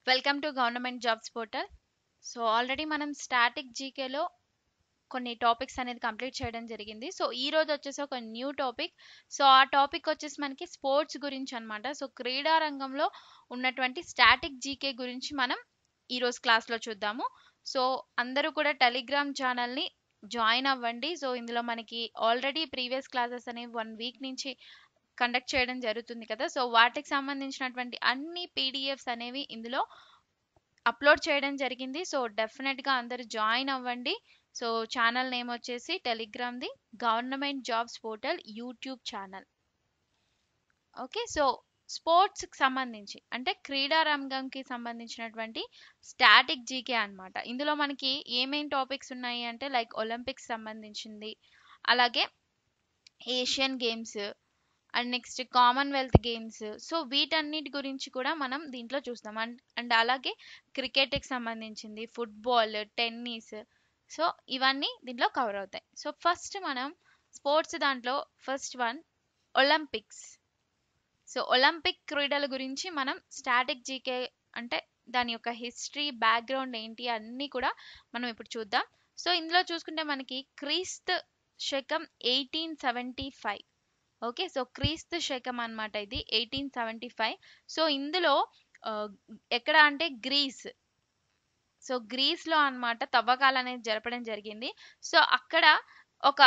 welcome to government jobs portal so already మనం static జీకేలో కొన్ని టాపిక్స్ అనేది కంప్లీట్ చేయడం జరిగింది సో ఈ రోజు వచ్చేసి ఒక న్యూ టాపిక్ సో ఆ టాపిక్ వచ్చేసి మనకి స్పోర్ట్స్ గురించి అన్నమాట సో క్రీడా రంగంలో ఉన్నటువంటి స్టాటిక్ జీకే గురించి మనం ఈ రోజు క్లాస్లో చూద్దాము సో అందరూ కూడా టెలిగ్రామ్ ఛానల్ని జాయిన్ అవ్వండి సో ఇందులో మనకి ఆల్రెడీ ప్రీవియస్ క్లాసెస్ అనేవి వన్ వీక్ నుంచి కండక్ట్ చేయడం జరుగుతుంది కదా సో వాటికి సంబంధించినటువంటి అన్ని పీడిఎఫ్స్ అనేవి ఇందులో అప్లోడ్ చేయడం జరిగింది సో డెఫినెట్గా అందరూ జాయిన్ అవ్వండి సో ఛానల్ నేమ్ వచ్చేసి టెలిగ్రామ్ది government jobs portal YouTube channel okay so స్పోర్ట్స్కి సంబంధించి అంటే క్రీడా రంగంకి సంబంధించినటువంటి స్టాటిక్ జీకే అన్నమాట ఇందులో మనకి ఏమేం టాపిక్స్ ఉన్నాయి అంటే లైక్ ఒలింపిక్స్ సంబంధించింది అలాగే Asian games and next Commonwealth games so వీటన్నిటి గురించి కూడా మనం దీంట్లో చూస్తాం అండ్ అండ్ అలాగే క్రికెట్కి సంబంధించింది ఫుట్బాల్ టెన్నిస్ సో ఇవన్నీ దీంట్లో కవర్ అవుతాయి సో ఫస్ట్ మనం స్పోర్ట్స్ దాంట్లో first one Olympics so Olympic క్రీడల గురించి మనం స్టాటిక్ జీకే అంటే దాని యొక్క హిస్టరీ బ్యాక్గ్రౌండ్ ఏంటి అన్నీ కూడా మనం ఇప్పుడు చూద్దాం సో ఇందులో చూసుకుంటే మనకి క్రీస్తు శకం eighteen seventy five okay so క్రీస్తు శకం అనమాట ఇది ఎయిటీన్ సెవెంటీ ఫైవ్ సో ఇందులో ఎక్కడ అంటే గ్రీస్ సో గ్రీస్లో అనమాట తవ్వకాలు అనేది జరపడం జరిగింది సో అక్కడ ఒక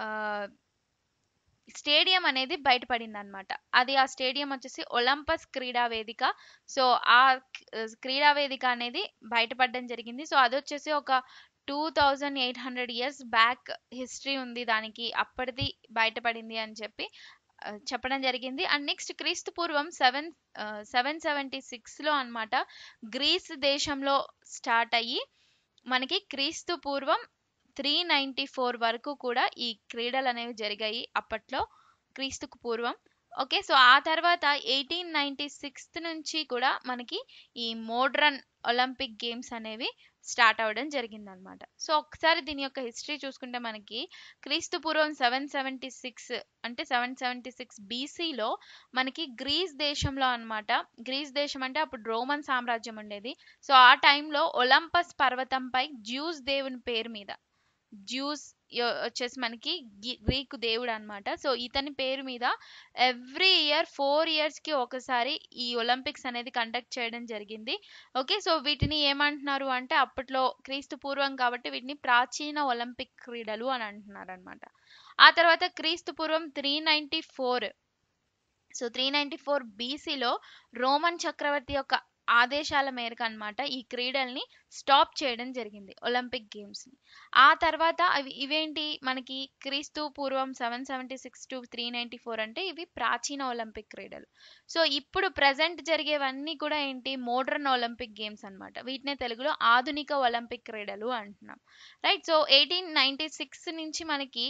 స్టేడియం అనేది బయటపడింది అనమాట అది ఆ స్టేడియం వచ్చేసి ఒలంపస్ క్రీడా వేదిక సో ఆ క్రీడా వేదిక అనేది బయటపడడం జరిగింది సో అది వచ్చేసి ఒక two thousand eight hundred years back history ఉంది దానికి అప్పటిది బయటపడింది అని చెప్పి చెప్పడం జరిగింది అండ్ నెక్స్ట్ క్రీస్తు పూర్వం సెవెన్ సెవెన్ సెవెంటీ సిక్స్లో అనమాట గ్రీస్ దేశంలో స్టార్ట్ అయ్యి మనకి క్రీస్తు పూర్వం త్రీ నైంటీ ఫోర్ వరకు కూడా ఈ క్రీడలు అనేవి జరిగాయి అప్పట్లో క్రీస్తుకు పూర్వం ఓకే సో ఆ తర్వాత ఎయిటీన్ నైంటీ సిక్స్త్ నుంచి కూడా మనకి ఈ మోడ్రన్ ఒలింపిక్ గేమ్స్ అనేవి స్టార్ట్ అవ్వడం జరిగిందనమాట సో ఒకసారి దీని యొక్క హిస్టరీ చూసుకుంటే మనకి క్రీస్తు పూర్వం సెవెన్ సెవెంటీ సిక్స్ అంటే సెవెన్ సెవెంటీ సిక్స్ బీసీలో మనకి గ్రీస్ దేశంలో అనమాట గ్రీస్ దేశం అంటే అప్పుడు రోమన్ సామ్రాజ్యం ఉండేది సో ఆ టైంలో ఒలంపస్ పర్వతంపై జ్యూస్ దేవుని పేరు మీద జ్యూస్ వచ్చేసి మనకి గ్రీకు దేవుడు అనమాట సో ఇతని పేరు మీద ఎవ్రీ ఇయర్ ఫోర్ ఇయర్స్కి ఒకసారి ఈ ఒలింపిక్స్ అనేది కండక్ట్ చేయడం జరిగింది ఓకే సో వీటిని ఏమంటున్నారు అంటే అప్పట్లో క్రీస్తు పూర్వం కాబట్టి వీటిని ప్రాచీన ఒలింపిక్ క్రీడలు అని అంటున్నారు అనమాట ఆ తర్వాత క్రీస్తు పూర్వం three ninety four so three ninety four బీసీలో రోమన్ చక్రవర్తి యొక్క ఆదేశాల మేరకు అనమాట ఈ క్రీడల్ని స్టాప్ చేయడం జరిగింది ఒలింపిక్ గేమ్స్ని ఆ తర్వాత అవి ఇవేంటి మనకి క్రీస్తు పూర్వం seven seventy six to three ninety four అంటే ఇవి ప్రాచీన ఒలింపిక్ క్రీడలు సో ఇప్పుడు ప్రజెంట్ జరిగేవన్నీ కూడా ఏంటి మోడ్రన్ ఒలింపిక్ గేమ్స్ అనమాట వీటినే తెలుగులో ఆధునిక ఒలింపిక్ క్రీడలు అంటున్నాం right so eighteen ninety six నుంచి మనకి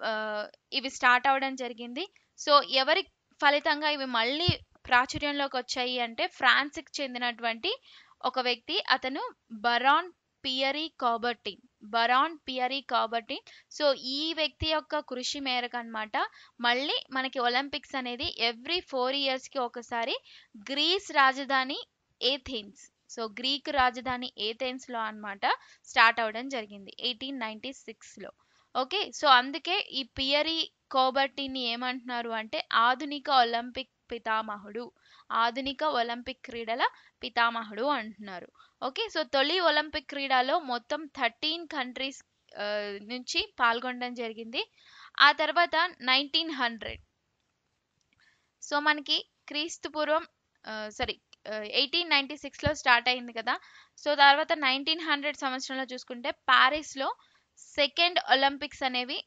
ఇవి స్టార్ట్ అవ్వడం జరిగింది సో ఎవరి ఫలితంగా ఇవి మళ్ళీ ప్రాచుర్యంలోకి వచ్చాయి అంటే ఫ్రాన్స్కి చెందినటువంటి ఒక వ్యక్తి అతను Baron Pierre Coubertin Baron Pierre Coubertin so ఈ వ్యక్తి యొక్క కృషి మేరకు అనమాట మళ్ళీ మనకి ఒలింపిక్స్ అనేది ఎవ్రీ ఫోర్ ఇయర్స్కి ఒకసారి గ్రీస్ రాజధాని ఏథెన్స్ సో గ్రీక్ రాజధాని ఏథెన్స్లో అనమాట స్టార్ట్ అవ్వడం జరిగింది ఎయిటీన్ నైంటీ సిక్స్లో ఓకే సో అందుకే ఈ పియరీ కోబర్టీని ఏమంటున్నారు అంటే ఆధునిక ఒలింపిక్ పితామహుడు ఆధునిక ఒలింపిక్ క్రీడల పితామహుడు అంటున్నారు ఓకే సో తొలి ఒలింపిక్ క్రీడలో మొత్తం థర్టీన్ కంట్రీస్ నుంచి పాల్గొనడం జరిగింది ఆ తర్వాత నైన్టీన్ హండ్రెడ్ సో మనకి క్రీస్తు పూర్వం సారీ ఎయిటీన్ నైంటీ సిక్స్లో స్టార్ట్ అయింది కదా సో తర్వాత నైన్టీన్ హండ్రెడ్ సంవత్సరంలో చూసుకుంటే ప్యారిస్లో సెకండ్ ఒలింపిక్స్ అనేవి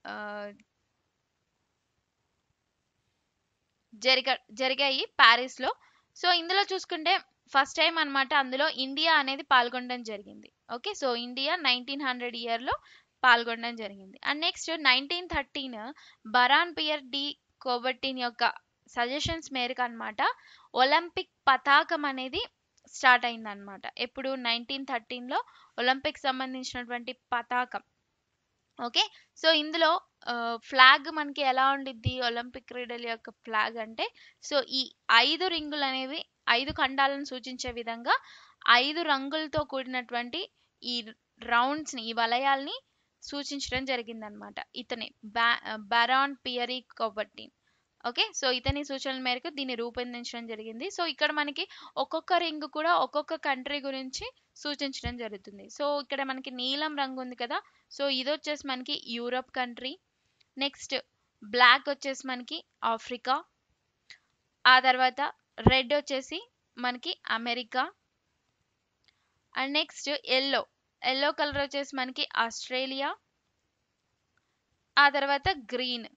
జరిగ జరిగాయి ప్యారిస్లో సో ఇందులో చూసుకుంటే ఫస్ట్ టైం అనమాట అందులో ఇండియా అనేది పాల్గొనడం జరిగింది okay so India nineteen hundred ఇయర్లో పాల్గొనడం జరిగింది and next nineteen thirteen Baron Pierre de Coubertin యొక్క సజెషన్స్ మేరకు అనమాట ఒలింపిక్ పతాకం అనేది స్టార్ట్ అయింది అనమాట ఎప్పుడు నైన్టీన్ థర్టీన్లో ఒలింపిక్ సంబంధించినటువంటి పతాకం ఓకే సో ఇందులో ఫ్లాగ్ మనకి ఎలా ఉండిద్ది ఒలింపిక్ క్రీడల యొక్క ఫ్లాగ్ అంటే సో ఈ ఐదు రింగులు అనేవి ఐదు ఖండాలను సూచించే విధంగా ఐదు రంగులతో కూడినటువంటి ఈ రౌండ్స్ ని ఈ వలయాల్ని సూచించడం జరిగిందనమాట ఇతనే బా Baron Pierre Coubertin okay so ఇతని సూచనల మేరకు దీన్ని రూపొందించడం జరిగింది సో ఇక్కడ మనకి ఒక్కొక్క రింగ్ కూడా ఒక్కొక్క కంట్రీ గురించి సూచించడం జరుగుతుంది సో ఇక్కడ మనకి నీలం రంగు ఉంది కదా సో ఇది వచ్చేసి మనకి యూరప్ కంట్రీ నెక్స్ట్ బ్లాక్ వచ్చేసి మనకి ఆఫ్రికా ఆ తర్వాత రెడ్ వచ్చేసి మనకి America and next yellow yellow colour వచ్చేసి మనకి ఆస్ట్రేలియా ఆ తర్వాత గ్రీన్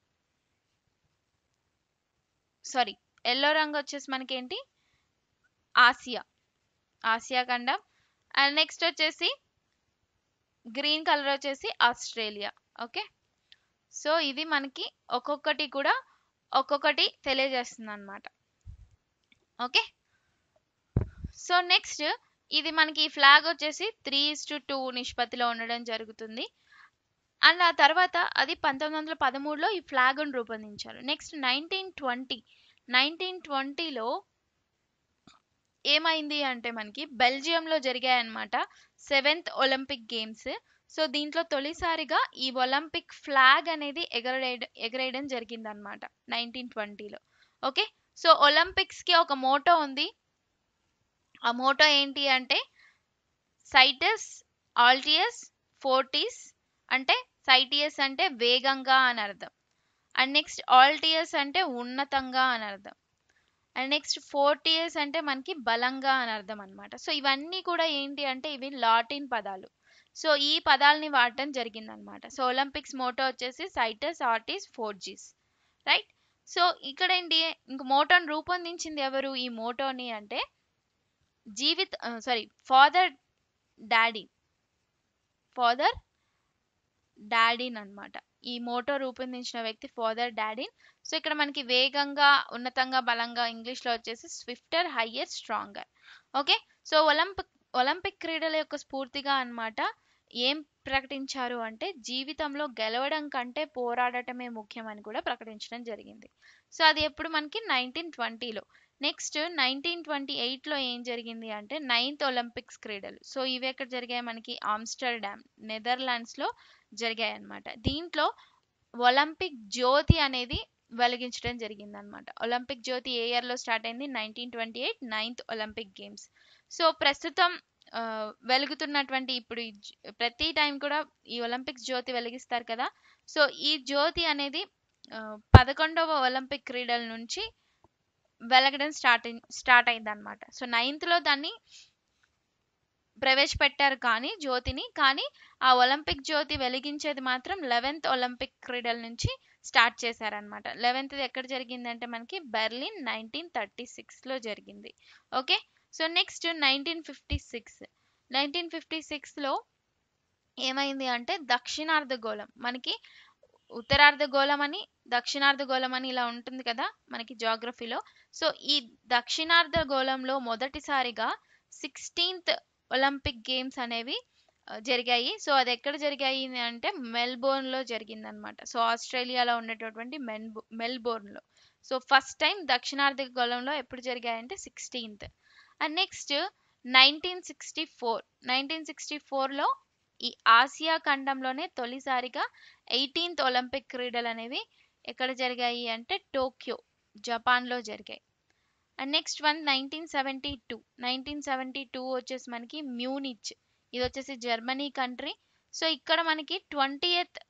సారీ ఎల్లో రంగు వచ్చేసి మనకి ఏంటి ఆసియా ఆసియా ఖండం అండ్ నెక్స్ట్ వచ్చేసి గ్రీన్ కలర్ వచ్చేసి ఆస్ట్రేలియా ఓకే సో ఇది మనకి ఒక్కొక్కటి కూడా ఒక్కొక్కటి తెలియజేస్తుంది అనమాట ఓకే సో నెక్స్ట్ ఇది మనకి ఈ ఫ్లాగ్ వచ్చేసి త్రీ ఇస్ టు టూ నిష్పత్తిలో ఉండడం జరుగుతుంది అండ్ ఆ తర్వాత అది పంతొమ్మిది వందల పదమూడులో ఈ ఫ్లాగ్ను రూపొందించారు నెక్స్ట్ నైన్టీన్ ట్వంటీ నైన్టీన్ ట్వంటీలో ఏమైంది అంటే మనకి బెల్జియంలో జరిగాయన్నమాట సెవెంత్ ఒలింపిక్ గేమ్స్ సో దీంట్లో తొలిసారిగా ఈ ఒలింపిక్ ఫ్లాగ్ అనేది ఎగరేయడం ఎగరేయడం జరిగిందనమాట నైన్టీన్ ట్వంటీలో ఓకే సో ఒలింపిక్స్కి ఒక మోటో ఉంది ఆ మోటో ఏంటి అంటే సైటస్ ఆల్టియస్ ఫోర్టీస్ అంటే సైటియస్ అంటే వేగంగా అని అర్థం అండ్ నెక్స్ట్ ఆల్టియస్ అంటే ఉన్నతంగా అని అర్థం అండ్ నెక్స్ట్ ఫోర్టియస్ అంటే మనకి బలంగా అని అర్థం అనమాట సో ఇవన్నీ కూడా ఏంటి అంటే ఇవి లాటిన్ పదాలు సో ఈ పదాలని వాడటం జరిగిందనమాట సో ఒలింపిక్స్ మోటో వచ్చేసి సైటస్ ఆర్టిస్ ఫోర్జీస్ రైట్ సో ఇక్కడ ఏంటి ఇంక మోటోని రూపొందించింది ఎవరు ఈ మోటోని అంటే జీవిత్ సారీ ఫాదర్ డాడీ ఫాదర్ డాడీన్ అనమాట ఈ మోటో రూపొందించిన వ్యక్తి ఫాదర్ డాడీన్ సో ఇక్కడ మనకి వేగంగా ఉన్నతంగా బలంగా ఇంగ్లీష్లో వచ్చేసి swifter higher stronger okay so Olympic Olympic క్రీడల యొక్క స్ఫూర్తిగా అన్నమాట ఏం ప్రకటించారు అంటే జీవితంలో గెలవడం కంటే పోరాడటమే ముఖ్యమని కూడా ప్రకటించడం జరిగింది సో అది ఎప్పుడు మనకి నైన్టీన్ ట్వంటీలో నెక్స్ట్ నైన్టీన్ ట్వంటీ ఎయిట్లో ఏం జరిగింది అంటే నైన్త్ ఒలింపిక్స్ క్రీడలు సో ఇవి ఎక్కడ జరిగాయి మనకి ఆమ్స్టర్డామ్ నెదర్లాండ్స్లో జరిగాయి అన్నమాట దీంట్లో ఒలింపిక్ జ్యోతి అనేది వెలిగించడం జరిగింది అనమాట ఒలింపిక్ జ్యోతి ఏ ఇయర్లో స్టార్ట్ అయింది nineteen twenty eight ninth Olympic games so ప్రస్తుతం ఆ, వెలుగుతున్నటువంటి ఇప్పుడు ఈ జ్- ప్రతి టైం కూడా ఈ ఒలింపిక్స్ జ్యోతి వెలిగిస్తారు కదా సో ఈ జ్యోతి అనేది ఆ, పదకొండవ ఒలింపిక్ క్రీడల నుంచి వెలగడం స్టార్ట్ స్టార్ట్ అయింది అనమాట సో నైన్త్లో దాన్ని ప్రవేశపెట్టారు కానీ జ్యోతిని కానీ ఆ ఒలింపిక్ జ్యోతి వెలిగించేది మాత్రం లెవెన్త్ ఒలింపిక్ క్రీడల నుంచి స్టార్ట్ చేశారనమాట లెవెన్త్ ఎక్కడ జరిగిందంటే మనకి బెర్లిన్ నైన్టీన్ థర్టీ సిక్స్లో జరిగింది okay so next nineteen fifty six nineteen fifty సిక్స్లో ఏమైంది అంటే దక్షిణార్ధగోళం మనకి ఉత్తరార్ధగోళం అని దక్షిణార్ధగోళం అని ఇలా ఉంటుంది కదా మనకి జాగ్రఫీలో సో ఈ దక్షిణార్ధగోళంలో మొదటిసారిగా సిక్స్టీన్త్ ఒలింపిక్ గేమ్స్ అనేవి ఆ, జరిగాయి సో అది ఎక్కడ జరిగాయి అంటే మెల్బోర్న్లో జరిగిందనమాట సో ఆస్ట్రేలియాలో ఉండేటటువంటి మెల్బో మెల్బోర్న్లో సో ఫస్ట్ టైం దక్షిణార్ధగోళంలో ఎప్పుడు జరిగాయంటే sixteenth and next nineteen sixty four nineteen sixty ఫోర్లో ఈ ఆసియా ఖండంలోనే తొలిసారిగా ఎయిటీన్త్ ఒలింపిక్ క్రీడలు అనేవి ఎక్కడ జరిగాయి అంటే టోక్యో జపాన్లో జరిగాయి and next one nineteen seventy two nineteen seventy two వచ్చేసి మనకి మ్యూనిచ్ ఇది వచ్చేసి జర్మనీ కంట్రీ సో ఇక్కడ మనకి ట్వంటీయత్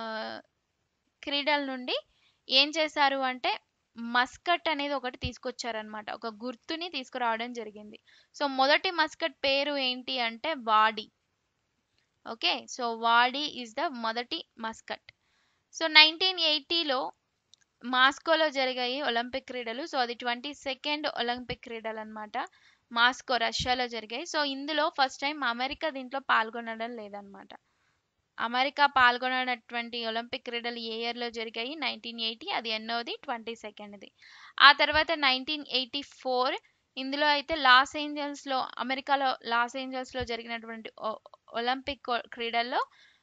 క్రీడల నుండి ఏం చేశారు అంటే మస్కట్ అనేది ఒకటి తీసుకొచ్చారనమాట ఒక గుర్తుని తీసుకురావడం జరిగింది సో మొదటి మస్కట్ పేరు ఏంటి అంటే వాడి ఓకే సో వాడి ఈజ్ ద మొదటి మస్కట్ సో నైన్టీన్ ఎయిటీలో మాస్కోలో జరిగాయి ఒలింపిక్ క్రీడలు సో అది ట్వంటీ సెకండ్ ఒలింపిక్ క్రీడలు అనమాట మాస్కో రష్యాలో జరిగాయి సో ఇందులో ఫస్ట్ టైం అమెరికా దీంట్లో పాల్గొనడం లేదనమాట అమెరికా పాల్గొనటువంటి ఒలింపిక్ క్రీడలు ఏ ఇయర్లో జరిగాయి నైన్టీన్ ఎయిటీ అది ఎన్నోది ట్వంటీ సెకండ్ది ఆ తర్వాత నైన్టీన్ ఎయిటీ ఫోర్ ఇందులో అయితే లాస్ ఏంజల్స్లో అమెరికాలో లాస్ ఏంజల్స్లో జరిగినటువంటి ఒ- ఒలింపిక్ కో- క్రీడల్లో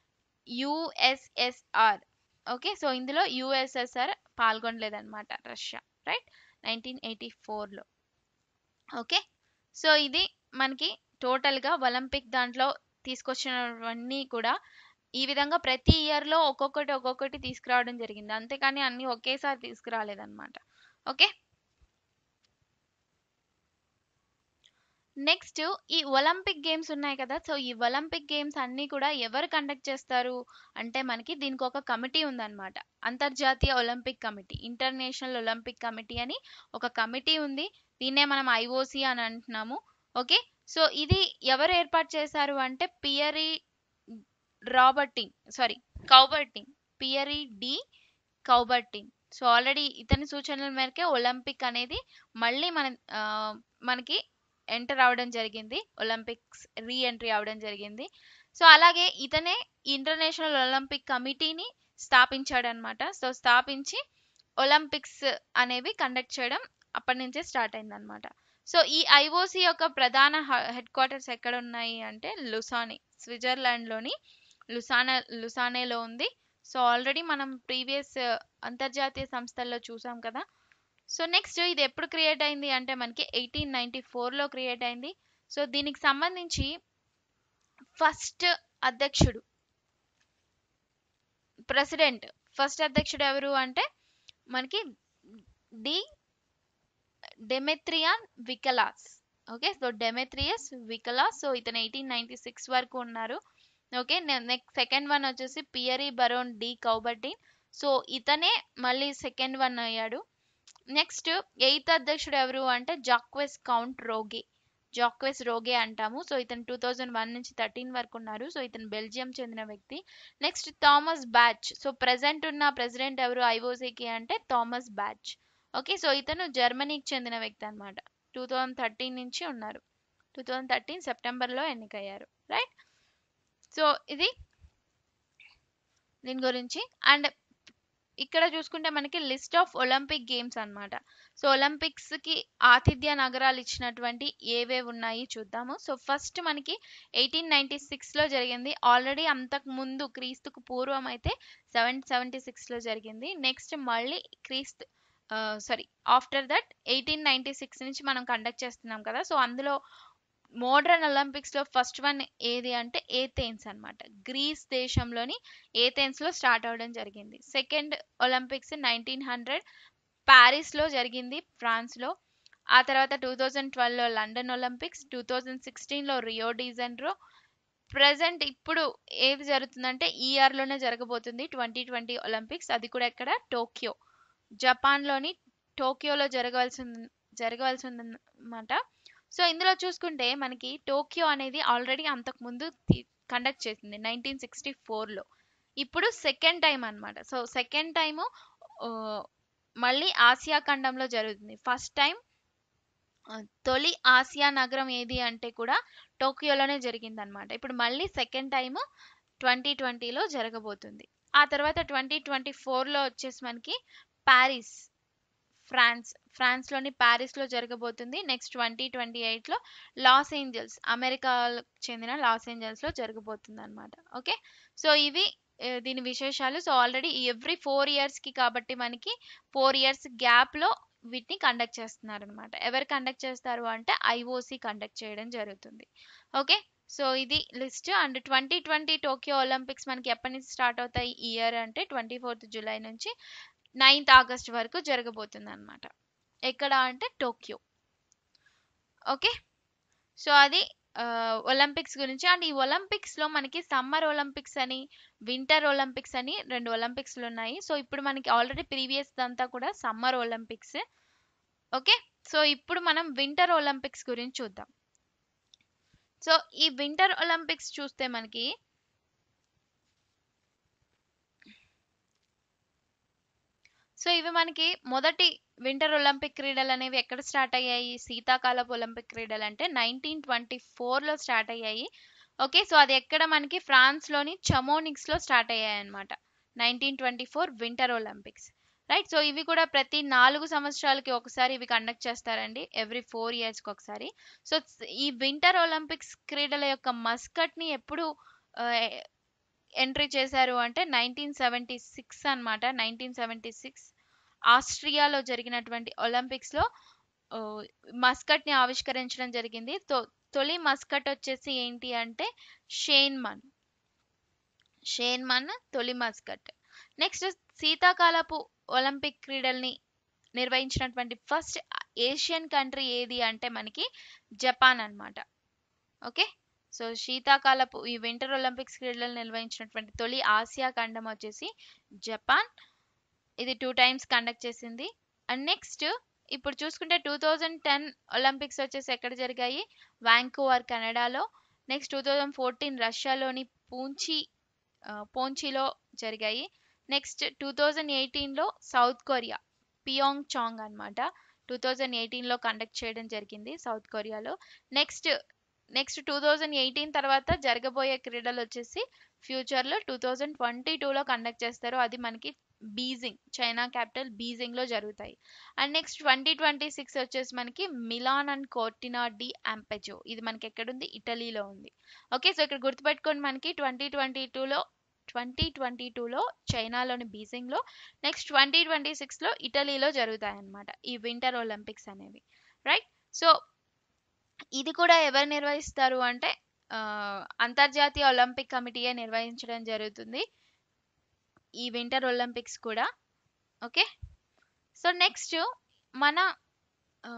యుఎస్ఎస్ఆర్ ఓకే సో ఇందులో యుఎస్ఎస్ఆర్ పాల్గొనలేదన్నమాట రష్యా రైట్ నైన్టీన్ ఎయిటీ ఫోర్లో ఓకే సో ఇది మనకి టోటల్గా ఒలింపిక్ దాంట్లో తీసుకొచ్చినవన్నీ కూడా ఈ విధంగా ప్రతి ఇయర్లో ఒక్కొక్కటి ఒక్కొక్కటి తీసుకురావడం జరిగింది అంతేకాని అన్ని ఒకేసారి తీసుకురాలేదన్నమాట ఓకే నెక్స్ట్ ఈ ఒలింపిక్ గేమ్స్ ఉన్నాయి కదా సో ఈ ఒలింపిక్ గేమ్స్ అన్నీ కూడా ఎవరు కండక్ట్ చేస్తారు అంటే మనకి దీనికి ఒక కమిటీ ఉందన్నమాట అంతర్జాతీయ Olympic committee international Olympic committee అని ఒక కమిటీ ఉంది దీన్నే మనం ఐఓసి అని అంటున్నాము ఓకే సో ఇది ఎవరు ఏర్పాటు చేశారు అంటే పియరీ రాబర్టింగ్ sorry Coubertin Pierre de Coubertin so already ఇతని సూచనల మేరకే ఒలింపిక్ అనేది మళ్ళీ మన ఆ, మనకి ఎంటర్ అవడం జరిగింది ఒలింపిక్స్ రీ ఎంట్రీ అవడం జరిగింది సో అలాగే ఇతనే ఇంటర్నేషనల్ ఒలింపిక్ కమిటీని స్థాపించాడనమాట సో స్థాపించి ఒలింపిక్స్ అనేవి కండక్ట్ చేయడం అప్పటి నుంచే స్టార్ట్ అయిందనమాట సో ఈ ఐఓసి యొక్క ప్రధాన హెడ్ క్వార్టర్స్ ఎక్కడ ఉన్నాయి అంటే లుసానే స్విట్జర్లాండ్లోని లుసానా లుసానేలో ఉంది సో ఆల్రెడీ మనం ప్రీవియస్ అంతర్జాతీయ సంస్థల్లో చూసాం కదా సో నెక్స్ట్ ఇది ఎప్పుడు క్రియేట్ అయింది అంటే మనకి ఎయిటీన్ నైన్టీ ఫోర్లో క్రియేట్ అయింది సో దీనికి సంబంధించి ఫస్ట్ అధ్యక్షుడు ప్రెసిడెంట్ ఫస్ట్ అధ్యక్షుడు ఎవరు అంటే మనకి D Demetrios Vikelas okay so Demetrios Vikelas so ఇతను ఎయిటీన్ నైన్టీ సిక్స్ వరకు ఉన్నారు ఓకే నెక్స్ట్ సెకండ్ వన్ వచ్చేసి Pierre Baron de Coubertin so ఇతనే మళ్ళీ సెకండ్ వన్ అయ్యాడు నెక్స్ట్ ఎయిత్ అధ్యక్షుడు ఎవరు అంటే Jacques Count Rogge Jacques Rogge అంటాము సో ఇతను టూ థౌజండ్ వన్ నుంచి థర్టీన్ వరకు ఉన్నారు సో ఇతను బెల్జియం చెందిన వ్యక్తి next Thomas Bach so present ఉన్న ప్రెసిడెంట్ ఎవరు ఐఓసీకి అంటే థామస్ బ్యాచ్ ఓకే సో ఇతను జర్మనీకి చెందిన వ్యక్తి అనమాట టూ థౌజండ్ థర్టీన్ నుంచి ఉన్నారు టూ థౌజండ్ థర్టీన్ సెప్టెంబర్లో ఎన్నికయ్యారు రైట్ సో ఇది దీని గురించి అండ్ ఇక్కడ చూసుకుంటే మనకి లిస్ట్ ఆఫ్ ఒలింపిక్ గేమ్స్ అన్నమాట సో ఒలింపిక్స్ కి ఆతిథ్య నగరాలు ఇచ్చినటువంటి ఏవే ఉన్నాయి చూద్దాము సో ఫస్ట్ మనకి ఎయిటీన్ నైన్టీ సిక్స్ లో జరిగింది ఆల్రెడీ అంతకు ముందు క్రీస్తుకు పూర్వం అయితే సెవెన్ సెవెంటీ సిక్స్ లో జరిగింది నెక్స్ట్ మళ్ళీ క్రీస్తు sorry after that eighteen ninety six నుంచి మనం కండక్ట్ చేస్తున్నాం కదా సో అందులో మోడర్న్ ఒలింపిక్స్ లో ఫస్ట్ వన్ ఏది అంటే ఏథెన్స్ అన్నమాట గ్రీస్ దేశంలోని ఏథెన్స్ లో స్టార్ట్ అవడం జరిగింది second Olympics nineteen hundred Paris లో జరిగింది ఫ్రాన్స్ లో ఆ తర్వాత టూ థౌజండ్ ట్వెల్వ్ లో London Olympics two thousand sixteen లో రియో డిజెండ్రో ప్రజెంట్ ఇప్పుడు ఏది జరుగుతుందంటే ఈ ఇయర్ లోనే జరగబోతుంది ట్వంటీ ట్వంటీ ఒలింపిక్స్ అది కూడా ఎక్కడ టోక్యో జపాన్ లోని టోక్యోలో జరగవలసి జరగవలసి ఉందన్నమాట సో ఇందులో చూసుకుంటే మనకి టోక్యో అనేది ఆల్రెడీ అంతకు ముందు కండక్ట్ చేసింది నైన్టీన్ సిక్స్టీ ఫోర్లో ఇప్పుడు సెకండ్ టైం అన్నమాట సో సెకండ్ టైము మళ్ళీ ఆసియా ఖండంలో జరుగుతుంది ఫస్ట్ టైం తొలి ఆసియా నగరం ఏది అంటే కూడా టోక్యోలోనే జరిగింది అనమాట ఇప్పుడు మళ్ళీ సెకండ్ టైము ట్వంటీ ట్వంటీలో జరగబోతుంది ఆ తర్వాత ట్వంటీ ట్వంటీ ఫోర్లో వచ్చేసి మనకి ప్యారిస్ ఫ్రాన్స్ ఫ్రాన్స్లోని ప్యారిస్లో జరగబోతుంది నెక్స్ట్ ట్వంటీ ట్వంటీ ఎయిట్లో లాస్ ఏంజల్స్ అమెరికాకు చెందిన లాస్ ఏంజల్స్లో జరగబోతుంది అనమాట ఓకే సో ఇవి దీని విశేషాలు సో ఆల్రెడీ ఎవ్రీ ఫోర్ ఇయర్స్కి కాబట్టి మనకి ఫోర్ ఇయర్స్ గ్యాప్లో వీటిని కండక్ట్ చేస్తున్నారు అనమాట ఎవరు కండక్ట్ చేస్తారు అంటే ఐఓసి కండక్ట్ చేయడం జరుగుతుంది ఓకే సో ఇది list and twenty twenty Tokyo Olympics మనకి ఎప్పటి నుంచి స్టార్ట్ అవుతాయి ఇయర్ అంటే ట్వంటీ ఫోర్త్ జూలై నుంచి నైన్త్ ఆగస్ట్ వరకు జరగబోతుంది అనమాట ఎక్కడ అంటే టోక్యో ఓకే సో అది ఒలింపిక్స్ గురించి అండ్ ఈ ఒలింపిక్స్లో మనకి సమ్మర్ ఒలింపిక్స్ అని వింటర్ ఒలింపిక్స్ అని రెండు ఒలింపిక్స్లు ఉన్నాయి సో ఇప్పుడు మనకి ఆల్రెడీ ప్రీవియస్ అంతా కూడా సమ్మర్ ఒలింపిక్స్ ఓకే సో ఇప్పుడు మనం వింటర్ ఒలింపిక్స్ గురించి చూద్దాం సో ఈ వింటర్ ఒలింపిక్స్ చూస్తే మనకి సో ఇవి మనకి మొదటి వింటర్ ఒలింపిక్ క్రీడలు అనేవి ఎక్కడ స్టార్ట్ అయ్యాయి శీతాకాలపు ఒలింపిక్ క్రీడలు అంటే నైన్టీన్ ట్వంటీ ఫోర్లో స్టార్ట్ అయ్యాయి ఓకే సో అది ఎక్కడ మనకి ఫ్రాన్స్లోని చమోనిక్స్లో స్టార్ట్ అయ్యాయి అనమాట nineteen twenty four winter Olympics right so ఇవి కూడా ప్రతి నాలుగు సంవత్సరాలకి ఒకసారి ఇవి కండక్ట్ చేస్తారండి ఎవ్రీ ఫోర్ ఇయర్స్కి ఒకసారి సో ఈ వింటర్ ఒలింపిక్స్ క్రీడల యొక్క మస్కట్ని ఎప్పుడు ఎంట్రీ చేశారు అంటే నైన్టీన్ సెవెంటీ సిక్స్ అనమాట నైన్టీన్ సెవెంటీ సిక్స్ ఆస్ట్రియాలో జరిగినటువంటి ఒలింపిక్స్లో మస్కట్ ని ఆవిష్కరించడం జరిగింది తో- తొలి మస్కట్ వచ్చేసి ఏంటి అంటే షేన్మన్ షేన్మన్ తొలి మస్కట్ నెక్స్ట్ శీతాకాలపు ఒలింపిక్ క్రీడల్ని నిర్వహించినటువంటి ఫస్ట్ ఏషియన్ కంట్రీ ఏది అంటే మనకి జపాన్ అన్నమాట ఓకే సో శీతాకాలపు ఈ వింటర్ ఒలింపిక్స్ క్రీడలను నిర్వహించినటువంటి తొలి ఆసియా ఖండం వచ్చేసి జపాన్ ఇది టూ టైమ్స్ కండక్ట్ చేసింది అండ్ నెక్స్ట్ ఇప్పుడు చూసుకుంటే టూ థౌజండ్ టెన్ ఒలింపిక్స్ వచ్చేసి ఎక్కడ జరిగాయి వాంకోవర్ కెనడాలో నెక్స్ట్ టూ థౌజండ్ ఫోర్టీన్ రష్యాలోని పూంచి ఆ, పోంచిలో జరిగాయి నెక్స్ట్ టూ థౌజండ్ ఎయిటీన్లో సౌత్ కొరియా పియోంగ్ చాంగ్ అనమాట టూ థౌజండ్ ఎయిటీన్లో కండక్ట్ చేయడం జరిగింది సౌత్ కొరియాలో next next two thousand eighteen తర్వాత జరగబోయే క్రీడలు వచ్చేసి ఫ్యూచర్లో టూ థౌజండ్ ట్వంటీ టూలో కండక్ట్ చేస్తారు అది మనకి బీజింగ్ చైనా క్యాపిటల్ బీజింగ్లో జరుగుతాయి and next twenty twenty six వచ్చేసి మనకి Milan and Cortina d'Ampezzo ఇది మనకి ఎక్కడుంది ఇటలీలో ఉంది ఓకే సో ఇక్కడ గుర్తుపెట్టుకోండి మనకి ట్వంటీ ట్వంటీ టూలో ట్వంటీ ట్వంటీ టూలో చైనాలోని బీజింగ్లో నెక్స్ట్ ట్వంటీ ట్వంటీ సిక్స్లో ఇటలీలో జరుగుతాయి అన్నమాట ఈ వింటర్ ఒలింపిక్స్ అనేవి రైట్ సో ఇది కూడా ఎవరు నిర్వహిస్తారు అంటే ఆ, అంతర్జాతీయ ఒలింపిక్ కమిటీయే నిర్వహించడం జరుగుతుంది ఈ వింటర్ ఒలింపిక్స్ కూడా ఓకే సో నెక్స్ట్ మన ఆ,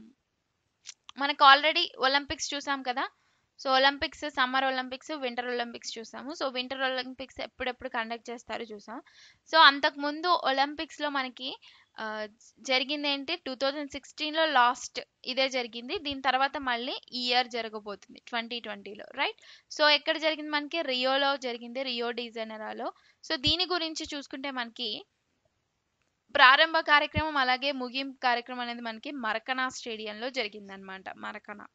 మనకు ఆల్రెడీ ఒలింపిక్స్ చూసాం కదా so Olympics summer Olympics winter Olympics చూసాము సో వింటర్ ఒలింపిక్స్ ఎప్పుడెప్పుడు కండక్ట్ చేస్తారో చూసాం సో అంతకు ముందు ఒలింపిక్స్ లో మనకి ఆ, జరిగింది ఏంటి టూ థౌజండ్ సిక్స్టీన్లో లాస్ట్ ఇదే జరిగింది దీని తర్వాత మళ్ళీ ఈ ఇయర్ జరగబోతుంది ట్వంటీ ట్వంటీలో రైట్ సో ఎక్కడ జరిగింది మనకి రియోలో జరిగింది రియో డిజైనరాలో సో దీని గురించి చూసుకుంటే మనకి ప్రారంభ కార్యక్రమం అలాగే ముగింపు కార్యక్రమం అనేది మనకి మరకనా స్టేడియంలో జరిగిందనమాట మరకనా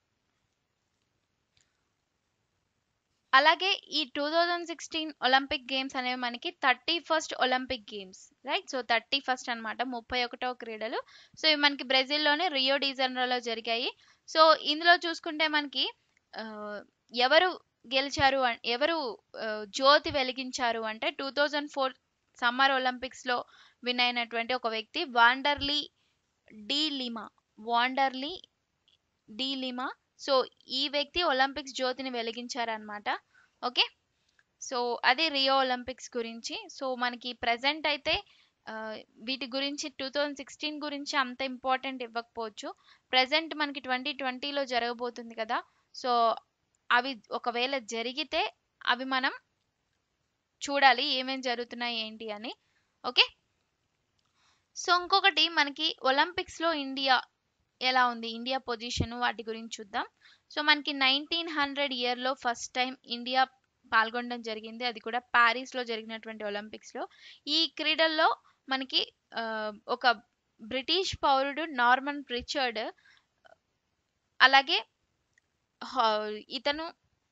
అలాగే ఈ two thousand sixteen Olympic games అనేవి మనకి thirty first Olympic games right so thirty first అనమాట ముప్పై ఒకటవ క్రీడలు సో ఇవి మనకి బ్రెజిల్లోని రియో డిజైనరోలో జరిగాయి సో ఇందులో చూసుకుంటే మనకి ఆ, ఎవరు గెలిచారు అన్- ఎవరు ఆ, జ్యోతి వెలిగించారు అంటే two thousand four summer Olympics లో విన్ అయినటువంటి ఒక వ్యక్తి Vanderlei de Lima Vanderlei de Lima so ఈ వ్యక్తి ఒలింపిక్స్ జ్యోతిని వెలిగించారనమాట ఓకే సో అది రియో ఒలింపిక్స్ గురించి సో మనకి ప్రజెంట్ అయితే ఆ, వీటి గురించి టూ థౌజండ్ సిక్స్టీన్ గురించి అంత ఇంపార్టెంట్ ఇవ్వకపోవచ్చు ప్రజెంట్ మనకి ట్వంటీ ట్వంటీలో జరగబోతుంది కదా సో అవి ఒకవేళ జరిగితే అవి మనం చూడాలి ఏమేం జరుగుతున్నాయి ఏంటి అని ఓకే సో ఇంకొకటి మనకి ఒలింపిక్స్ లో ఇండియా ఎలా ఉంది ఇండియా పొజిషన్ వాటి గురించి చూద్దాం సో మనకి నైన్టీన్ హండ్రెడ్ ఇయర్ లో ఫస్ట్ టైం ఇండియా పాల్గొనడం జరిగింది అది కూడా ప్యారిస్ లో జరిగినటువంటి ఒలింపిక్స్ లో ఈ క్రీడల్లో మనకి ఆ, ఒక బ్రిటిష్ పౌరుడు నార్మన్ ప్రిచర్డ్ అలాగే హా- ఇతను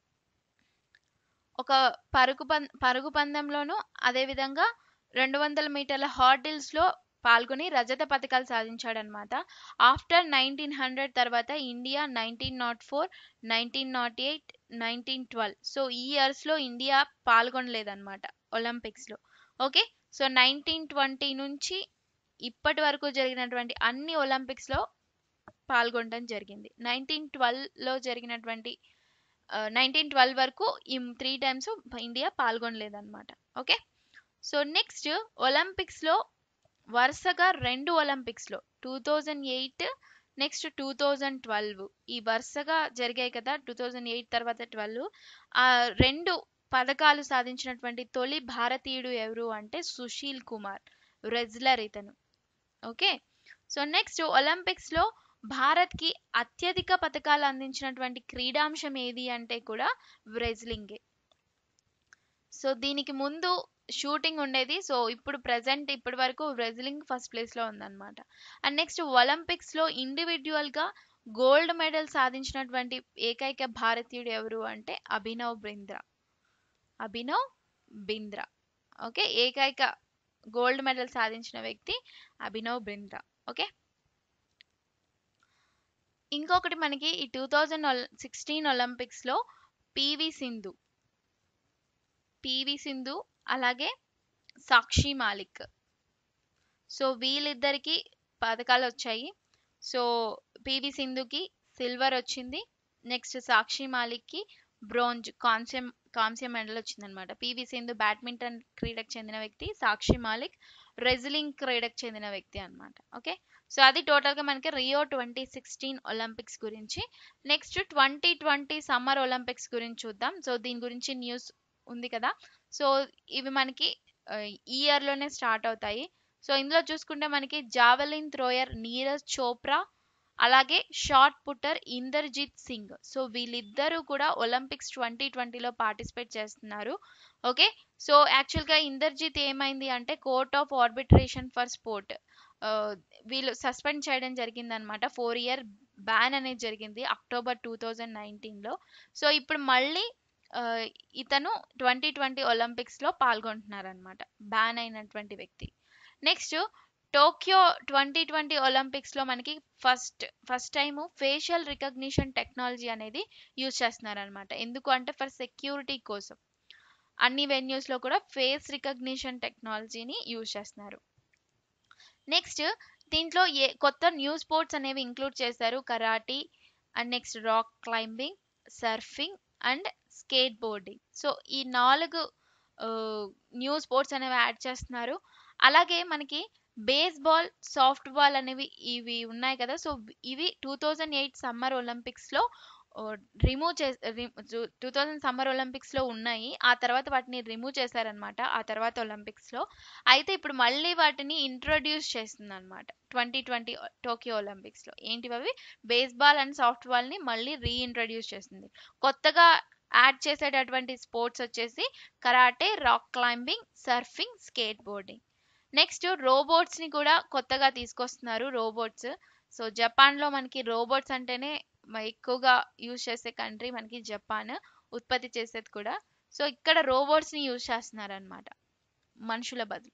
ఒక పరుగు పం పరుగు పందెంలోను అదేవిధంగా రెండు వందల మీటర్ల హార్డిల్స్ లో పాల్గొని రజత పథకాలు సాధించాడనమాట ఆఫ్టర్ నైన్టీన్ హండ్రెడ్ తర్వాత India nineteen nought four nineteen nought eight nineteen twelve so ఈ ఇయర్స్ లో ఇండియా పాల్గొనలేదన్నమాట ఒలింపిక్స్ లో ఓకే సో నైన్టీన్ ట్వంటీ నుంచి ఇప్పటి వరకు జరిగినటువంటి అన్ని ఒలింపిక్స్ లో పాల్గొనడం జరిగింది నైన్టీన్ ట్వెల్వ్ లో జరిగినటువంటి నైన్టీన్ ట్వెల్వ్ వరకు ఈ త్రీ టైమ్స్ ఇండియా పాల్గొనలేదన్నమాట ఓకే సో నెక్స్ట్ ఒలింపిక్స్ లో వరుసగా రెండు ఒలింపిక్స్ లో two thousand eight next two thousand twelve ఈ వరుసగా జరిగాయి కదా టూ థౌజండ్ ఎయిట్ తర్వాత ట్వెల్వ్ ఆ రెండు పథకాలు సాధించినటువంటి తొలి భారతీయుడు ఎవరు అంటే సుశీల్ కుమార్ రెజ్లర్ ఇతను ఓకే సో నెక్స్ట్ ఒలింపిక్స్ లో భారత్ కి అత్యధిక పథకాలు అందించినటువంటి క్రీడాంశం ఏది అంటే కూడా రెజ్లింగే సో దీనికి ముందు షూటింగ్ ఉండేది సో ఇప్పుడు ప్రజెంట్ ఇప్పటి వరకు రెజ్లింగ్ ఫస్ట్ ప్లేస్ లో ఉందన్నమాట అండ్ నెక్స్ట్ ఒలింపిక్స్ లో ఇండివిజువల్ గా గోల్డ్ మెడల్ సాధించినటువంటి ఏకైక భారతీయుడు ఎవరు అంటే అభినవ్ బింద్రా అభినవ్ బింద్రా ఓకే ఏకైక గోల్డ్ మెడల్ సాధించిన వ్యక్తి అభినవ్ బింద్రా ఓకే ఇంకొకటి మనకి ఈ టూ థౌజండ్ సిక్స్టీన్ ఒలింపిక్స్ లో పివి సింధు పివి సింధు అలాగే సాక్షి మాలిక్ సో వీళ్ళిద్దరికి పథకాలు వచ్చాయి సో పివి సింధుకి సిల్వర్ వచ్చింది నెక్స్ట్ సాక్షి మాలిక్కి బ్రోంజ్ కాంస్యం కాంస్య మెడల్ వచ్చిందనమాట పివి సింధు బ్యాడ్మింటన్ క్రీడకు చెందిన వ్యక్తి సాక్షి మాలిక్ రెజ్లింగ్ క్రీడకు చెందిన వ్యక్తి అనమాట ఓకే సో అది టోటల్గా మనకి రియో ట్వంటీ సిక్స్టీన్ ఒలింపిక్స్ గురించి next twenty twenty summer Olympics గురించి చూద్దాం సో దీని గురించి న్యూస్ ఉంది కదా సో ఇవి మనకి ఈ ఇయర్లోనే స్టార్ట్ అవుతాయి సో ఇందులో చూసుకుంటే మనకి జావెలిన్ థ్రోయర్ నీరజ్ చోప్రా అలాగే shot putter Inderjit Singh so వీళ్ళిద్దరూ కూడా ఒలింపిక్స్ ట్వంటీ ట్వంటీలో పార్టిసిపేట్ చేస్తున్నారు ఓకే సో యాక్చువల్గా ఇందర్జిత్ ఏమైంది అంటే court of arbitration for sport వీళ్ళు సస్పెండ్ చేయడం జరిగిందనమాట ఫోర్ ఇయర్ బ్యాన్ అనేది జరిగింది అక్టోబర్ టూ థౌజండ్ నైన్టీన్లో సో ఇప్పుడు మళ్ళీ ఇతను ట్వంటీ ట్వంటీ ఒలింపిక్స్లో పాల్గొంటున్నారనమాట బ్యాన్ అయినటువంటి వ్యక్తి నెక్స్ట్ టోక్యో ట్వంటీ ట్వంటీ ఒలింపిక్స్లో మనకి first first time facial recognition technology అనేది యూజ్ చేస్తున్నారనమాట ఎందుకు అంటే ఫర్ సెక్యూరిటీ కోసం అన్ని వెన్యూస్లో కూడా ఫేస్ రికగ్నిషన్ టెక్నాలజీని యూజ్ చేస్తున్నారు నెక్స్ట్ దీంట్లో ఏ కొత్త న్యూ స్పోర్ట్స్ అనేవి ఇంక్లూడ్ చేశారు karate and next rock climbing surfing and skateboarding so ఈ నాలుగు న్యూ స్పోర్ట్స్ అనేవి యాడ్ చేస్తున్నారు అలాగే మనకి బేస్బాల్ సాఫ్ట్ బాల్ అనేవి ఇవి ఉన్నాయి కదా సో ఇవి టూ థౌజండ్ ఎయిట్ సమ్మర్ ఒలింపిక్స్లో రిమూవ్ చే టూ థౌజండ్ సమ్మర్ ఒలింపిక్స్లో ఉన్నాయి ఆ తర్వాత వాటిని రిమూవ్ చేశారనమాట ఆ తర్వాత ఒలింపిక్స్లో అయితే ఇప్పుడు మళ్ళీ వాటిని ఇంట్రొడ్యూస్ చేస్తుంది అనమాట ట్వంటీ ట్వంటీ టోక్యో ఒలింపిక్స్లో ఏంటివి అవి బేస్బాల్ అండ్ సాఫ్ట్ బాల్ని మళ్ళీ రీఇంట్రడ్యూస్ చేస్తుంది కొత్తగా యాడ్ చేసేటటువంటి స్పోర్ట్స్ వచ్చేసి karate rock climbing surfing skateboarding next రోబోట్స్ని కూడా కొత్తగా తీసుకొస్తున్నారు రోబోట్స్ సో జపాన్లో మనకి రోబోట్స్ అంటేనే ఎక్కువగా యూజ్ చేసే కంట్రీ మనకి జపాన్ ఉత్పత్తి చేసేది కూడా సో ఇక్కడ రోబోట్స్ని యూజ్ చేస్తున్నారు అనమాట మనుషుల బదులు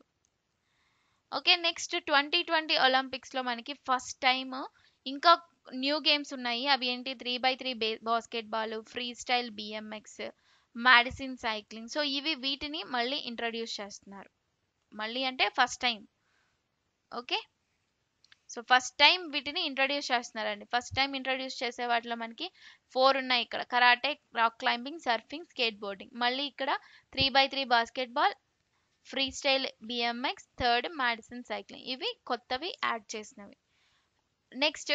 ఓకే నెక్స్ట్ ట్వంటీ ట్వంటీ ఒలింపిక్స్లో మనకి ఫస్ట్ టైం ఇంకా న్యూ గేమ్స్ ఉన్నాయి అవి ఏంటి త్రీ బై త్రీ బే basketball freestyle BMX Madison cycling so ఇవి వీటిని మళ్ళీ ఇంట్రడ్యూస్ చేస్తున్నారు మళ్ళీ అంటే first time okay so first time వీటిని ఇంట్రడ్యూస్ చేస్తున్నారండి ఫస్ట్ టైం ఇంట్రడ్యూస్ చేసే వాటిలో మనకి ఫోర్ ఉన్నాయి ఇక్కడ karate rock climbing surfing skateboarding మళ్ళీ ఇక్కడ three by three basketball freestyle BMX third Madison cycling ఇవి కొత్తవి యాడ్ చేసినవి నెక్స్ట్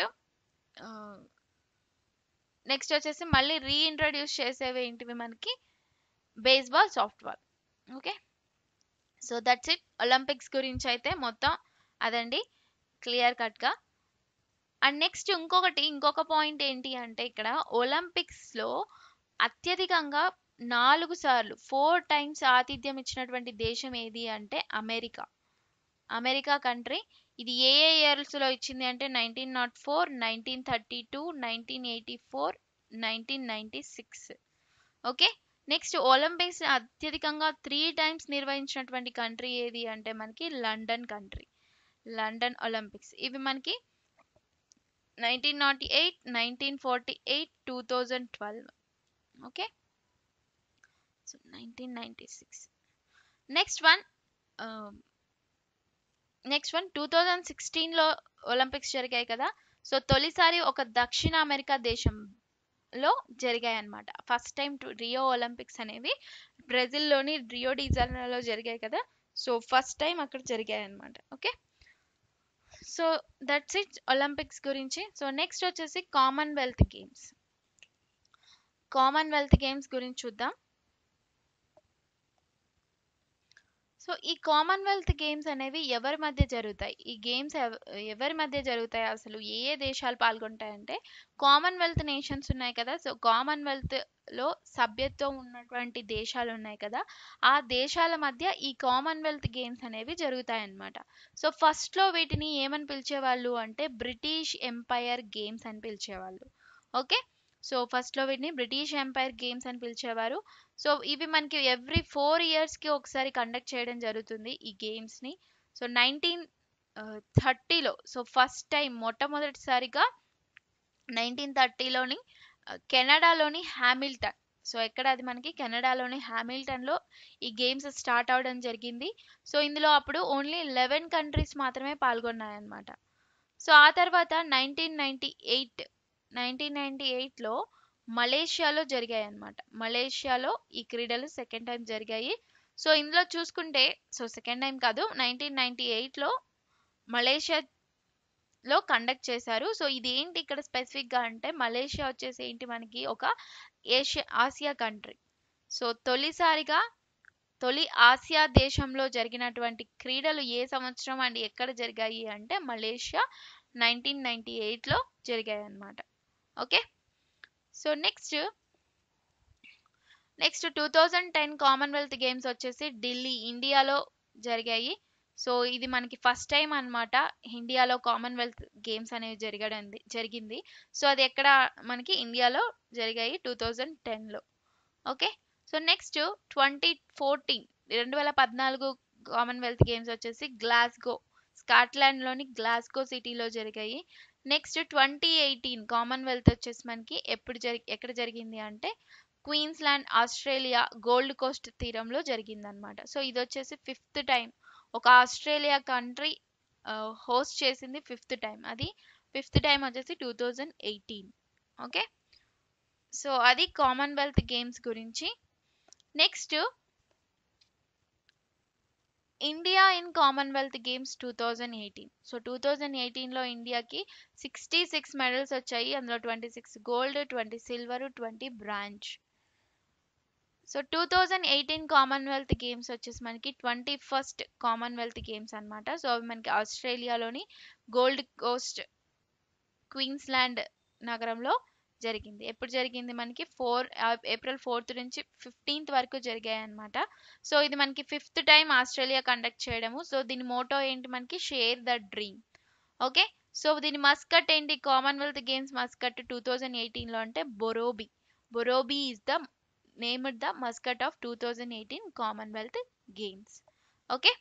నెక్స్ట్ వచ్చేసి మళ్ళీ రీఇంట్రడ్యూస్ చేసేవి ఏంటివి మనకి baseball softball okay so that's it Olympics గురించి అయితే మొత్తం అదండి క్లియర్ కట్గా అండ్ నెక్స్ట్ ఇంకొకటి ఇంకొక పాయింట్ ఏంటి అంటే ఇక్కడ ఒలింపిక్స్లో అత్యధికంగా నాలుగు సార్లు ఫోర్ టైమ్స్ ఆతిథ్యం ఇచ్చినటువంటి దేశం ఏది అంటే అమెరికా అమెరికా కంట్రీ ఇది ఏ ఏ ఇయర్స్లో ఇచ్చింది అంటే nineteen nought four nineteen thirty two nineteen eighty four nineteen ninety six okay next Olympics అత్యధికంగా త్రీ టైమ్స్ నిర్వహించినటువంటి కంట్రీ ఏది అంటే మనకి లండన్ కంట్రీ లండన్ ఒలింపిక్స్ ఇవి మనకి nineteen nought eight nineteen forty eight two thousand twelve okay so nineteen ninety six next one next one two thousand సిక్స్టీన్లో Olympics జరిగాయి కదా సో తొలిసారి ఒక దక్షిణ అమెరికా దేశంలో జరిగాయి అన్నమాట ఫస్ట్ టైం రియో ఒలింపిక్స్ అనేవి బ్రెజిల్లోని రియో డిజైనలో జరిగాయి కదా సో ఫస్ట్ టైం అక్కడ జరిగాయి అన్నమాట okay so that's it Olympics గురించి సో నెక్స్ట్ వచ్చేసి కామన్వెల్త్ గేమ్స్ కామన్వెల్త్ గేమ్స్ గురించి చూద్దాం సో ఈ కామన్వెల్త్ గేమ్స్ అనేవి ఎవరి మధ్య జరుగుతాయి ఈ గేమ్స్ ఎవరి మధ్య జరుగుతాయి అసలు ఏ ఏ దేశాలు పాల్గొంటాయంటే కామన్వెల్త్ నేషన్స్ ఉన్నాయి కదా సో కామన్వెల్త్ లో సభ్యత్వం ఉన్నటువంటి దేశాలు ఉన్నాయి కదా ఆ దేశాల మధ్య ఈ కామన్వెల్త్ గేమ్స్ అనేవి జరుగుతాయి అన్నమాట సో ఫస్ట్ లో వీటిని ఏమని పిలిచేవాళ్ళు అంటే బ్రిటిష్ ఎంపైర్ గేమ్స్ అని పిలిచేవాళ్ళు ఓకే సో ఫస్ట్లో వీటిని బ్రిటిష్ ఎంపైర్ గేమ్స్ అని పిలిచేవారు సో ఇవి మనకి ఎవ్రీ ఫోర్ ఇయర్స్కి ఒకసారి కండక్ట్ చేయడం జరుగుతుంది ఈ గేమ్స్ని సో నైన్టీన్ థర్టీలో సో ఫస్ట్ టైం మొట్టమొదటిసారిగా నైన్టీన్ థర్టీలోని కెనడాలోని హ్యామిల్టన్ సో ఎక్కడ అది మనకి కెనడాలోని హ్యామిల్టన్లో ఈ గేమ్స్ స్టార్ట్ అవడం జరిగింది సో ఇందులో అప్పుడు ఓన్లీ లెవెన్ కంట్రీస్ మాత్రమే పాల్గొన్నాయన్నమాట సో ఆ తర్వాత nineteen ninety eight nineteen ninety ఎయిట్లో మలేషియాలో జరిగాయి అన్నమాట మలేషియాలో ఈ క్రీడలు సెకండ్ టైం జరిగాయి సో ఇందులో చూసుకుంటే సో సెకండ్ టైం కాదు నైన్టీన్ నైన్టీ ఎయిట్లో మలేషియాలో కండక్ట్ చేశారు సో ఇది ఏంటి ఇక్కడ స్పెసిఫిక్గా అంటే మలేషియా వచ్చేసి ఏంటి మనకి ఒక ఏషియా ఆసియా కంట్రీ సో తొలిసారిగా తొలి ఆసియా దేశంలో జరిగినటువంటి క్రీడలు ఏ సంవత్సరం అండ్ ఎక్కడ జరిగాయి అంటే మలేషియా నైన్టీన్ నైన్టీ ఎయిట్లో జరిగాయి అన్నమాట okay so next next two thousand ten Commonwealth games వచ్చేసి ఢిల్లీ ఇండియాలో జరిగాయి సో ఇది మనకి ఫస్ట్ టైం అన్నమాట ఇండియాలో కామన్వెల్త్ గేమ్స్ అనేవి జరగడం జరిగింది సో అది ఎక్కడ మనకి ఇండియాలో జరిగాయి టూ థౌజండ్ టెన్లో okay so next twenty fourteen రెండు వేల పద్నాలుగు కామన్వెల్త్ గేమ్స్ వచ్చేసి గ్లాస్గో స్కాట్లాండ్లోని గ్లాస్గో సిటీలో జరిగాయి నెక్స్ట్ ట్వంటీ ఎయిటీన్ కామన్వెల్త్ వచ్చేసి మనకి ఎప్పుడు జరి ఎక్కడ జరిగింది అంటే క్వీన్స్లాండ్ ఆస్ట్రేలియా గోల్డ్ కోస్ట్ తీరంలో జరిగిందనమాట సో ఇది వచ్చేసి ఫిఫ్త్ టైం ఒక ఆస్ట్రేలియా కంట్రీ హోస్ట్ చేసింది ఫిఫ్త్ టైం అది ఫిఫ్త్ టైం వచ్చేసి two thousand eighteen okay so అది కామన్వెల్త్ గేమ్స్ గురించి next India in Commonwealth games two thousand eighteen so two thousand ఎయిటీన్లో ఇండియాకి సిక్స్టీ సిక్స్ మెడల్స్ వచ్చాయి అందులో twenty six gold twenty silver twenty bronze so two thousand eighteen Commonwealth games వచ్చేసి మనకి twenty first Commonwealth games అనమాట so అవి మనకి ఆస్ట్రేలియాలోని గోల్డ్ కోస్ట్ క్వీన్స్లాండ్ నగరంలో జరిగింది ఎప్పుడు జరిగింది మనకి ఫోర్ ఏప్రిల్ ఫోర్త్ నుంచి ఫిఫ్టీన్త్ వరకు జరిగాయి అనమాట సో ఇది మనకి ఫిఫ్త్ టైం ఆస్ట్రేలియా కండక్ట్ చేయడము సో దీని మోటో ఏంటి మనకి share the dream okay so దీని మస్కట్ ఏంటి Commonwealth games mascot two thousand ఎయిటీన్లో అంటే Borobi Borobi is the named the mascot of two thousand eighteen Commonwealth games okay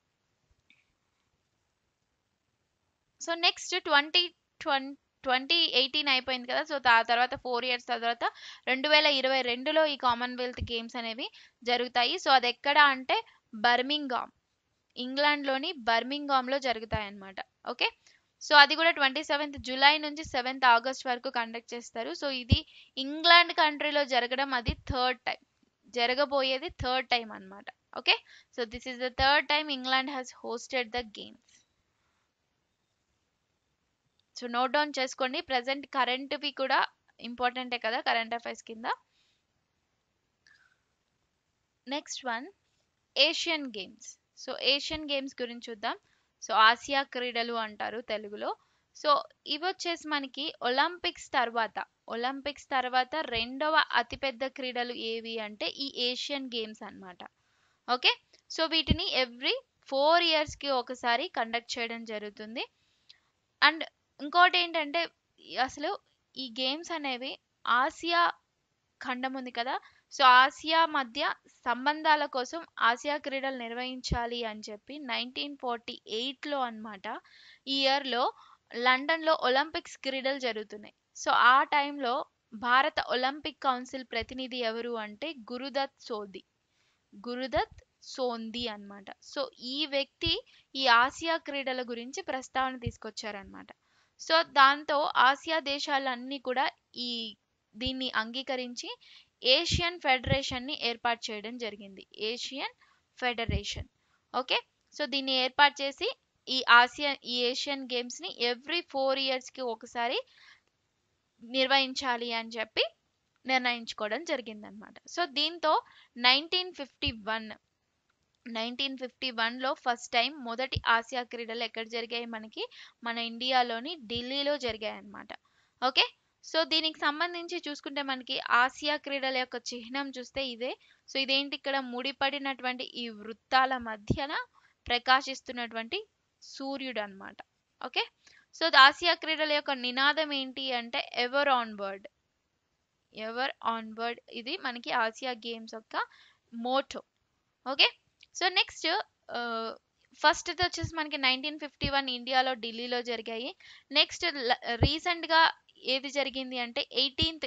so next twenty twenty twenty eighteen అయిపోయింది కదా so ఆ తర్వాత four years తర్వాత రెండు వేల ఇరవై రెండులో ఈ కామన్వెల్త్ గేమ్స్ అనేవి జరుగుతాయి సో అది ఎక్కడ అంటే బర్మింగామ్ ఇంగ్లాండ్లోని బర్మింగామ్లో జరుగుతాయి అన్నమాట ఓకే సో అది కూడా ట్వంటీ సెవెంత్ జూలై నుంచి సెవెంత్ ఆగస్ట్ వరకు కండక్ట్ చేస్తారు సో ఇది ఇంగ్లాండ్ కంట్రీలో జరగడం అది థర్డ్ టైం జరగబోయేది థర్డ్ టైం అనమాట okay so this is the third time England has hosted the games so note down చేసుకోండి ప్రజెంట్ కరెంట్వి కూడా ఇంపార్టెంటే కదా కరెంట్ అఫైర్స్ కింద next one Asian games so Asian games గురించి చూద్దాం సో ఆసియా క్రీడలు అంటారు తెలుగులో సో ఇవి వచ్చేసి మనకి ఒలింపిక్స్ తర్వాత ఒలింపిక్స్ తర్వాత రెండవ అతిపెద్ద క్రీడలు ఏవి అంటే ఈ ఏషియన్ గేమ్స్ అన్నమాట ఓకే సో వీటిని ఎవ్రీ ఫోర్ ఇయర్స్కి ఒకసారి కండక్ట్ చేయడం జరుగుతుంది అండ్ ఇంకోటి ఏంటంటే అసలు ఈ గేమ్స్ అనేవి ఆసియా ఖండం ఉంది కదా సో ఆసియా మధ్య సంబంధాల కోసం ఆసియా క్రీడలు నిర్వహించాలి అని చెప్పి నైన్టీన్ ఫార్టీ ఎయిట్లో అనమాట ఈ ఇయర్లో లండన్లో ఒలింపిక్స్ క్రీడలు జరుగుతున్నాయి సో ఆ టైంలో భారత ఒలింపిక్ కౌన్సిల్ ప్రతినిధి ఎవరు అంటే గురుదత్ సోది గురుదత్ సోంది అన్నమాట సో ఈ వ్యక్తి ఈ ఆసియా క్రీడల గురించి ప్రస్తావన తీసుకొచ్చారనమాట సో దాంతో ఆసియా దేశాలన్నీ కూడా ఈ దీన్ని అంగీకరించి ఏషియన్ ఫెడరేషన్ని ఏర్పాటు చేయడం జరిగింది ఏషియన్ ఫెడరేషన్ ఓకే సో దీన్ని ఏర్పాటు చేసి ఈ ఆసియా ఈ ఏషియన్ గేమ్స్ని ఎవ్రీ ఫోర్ ఇయర్స్కి ఒకసారి నిర్వహించాలి అని చెప్పి నిర్ణయించుకోవడం జరిగిందనమాట సో దీంతో nineteen fifty one nineteen fifty వన్లో ఫస్ట్ టైం మొదటి ఆసియా క్రీడలు ఎక్కడ జరిగాయి మనకి మన ఇండియాలోని ఢిల్లీలో జరిగాయి అన్నమాట ఓకే సో దీనికి సంబంధించి చూసుకుంటే మనకి ఆసియా క్రీడల యొక్క చిహ్నం చూస్తే ఇదే సో ఇదేంటి ఇక్కడ ముడిపడినటువంటి ఈ వృత్తాల మధ్యన ప్రకాశిస్తున్నటువంటి సూర్యుడు అనమాట ఓకే సో ఆసియా క్రీడల యొక్క నినాదం ఏంటి అంటే ever onward ever onward ఇది మనకి ఆసియా గేమ్స్ యొక్క motto okay so next first వచ్చేసి మనకి నైన్టీన్ ఫిఫ్టీ వన్ ఇండియాలో ఢిల్లీలో జరిగాయి నెక్స్ట్ రీసెంట్గా ఏది జరిగింది అంటే ఎయిటీన్త్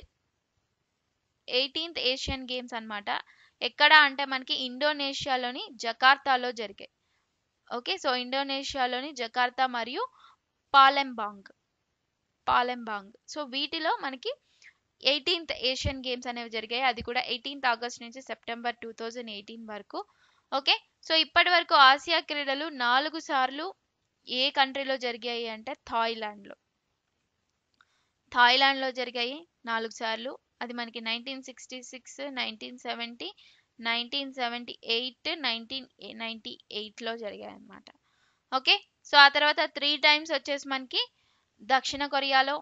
ఎయిటీన్త్ ఏషియన్ గేమ్స్ అనమాట ఎక్కడ అంటే మనకి ఇండోనేషియాలోని జకార్తాలో జరిగాయి ఓకే సో ఇండోనేషియాలోని జకార్తా మరియు పాలెంబాంగ్ పాలెంబాంగ్ సో వీటిలో మనకి ఎయిటీన్త్ ఏషియన్ గేమ్స్ అనేవి జరిగాయి అది కూడా ఎయిటీన్త్ ఆగస్ట్ నుంచి సెప్టెంబర్ టూ థౌజండ్ ఎయిటీన్ వరకు ఓకే సో ఇప్పటి వరకు ఆసియా క్రీడలు నాలుగు సార్లు ఏ కంట్రీలో జరిగాయి అంటే థాయిలాండ్లో థాయిలాండ్లో జరిగాయి నాలుగు సార్లు అది మనకి nineteen sixty six nineteen seventy nineteen seventy eight nineteen ninety ఎయిట్లో జరిగాయి అన్నమాట ఓకే సో ఆ తర్వాత త్రీ టైమ్స్ వచ్చేసి మనకి దక్షిణ కొరియాలో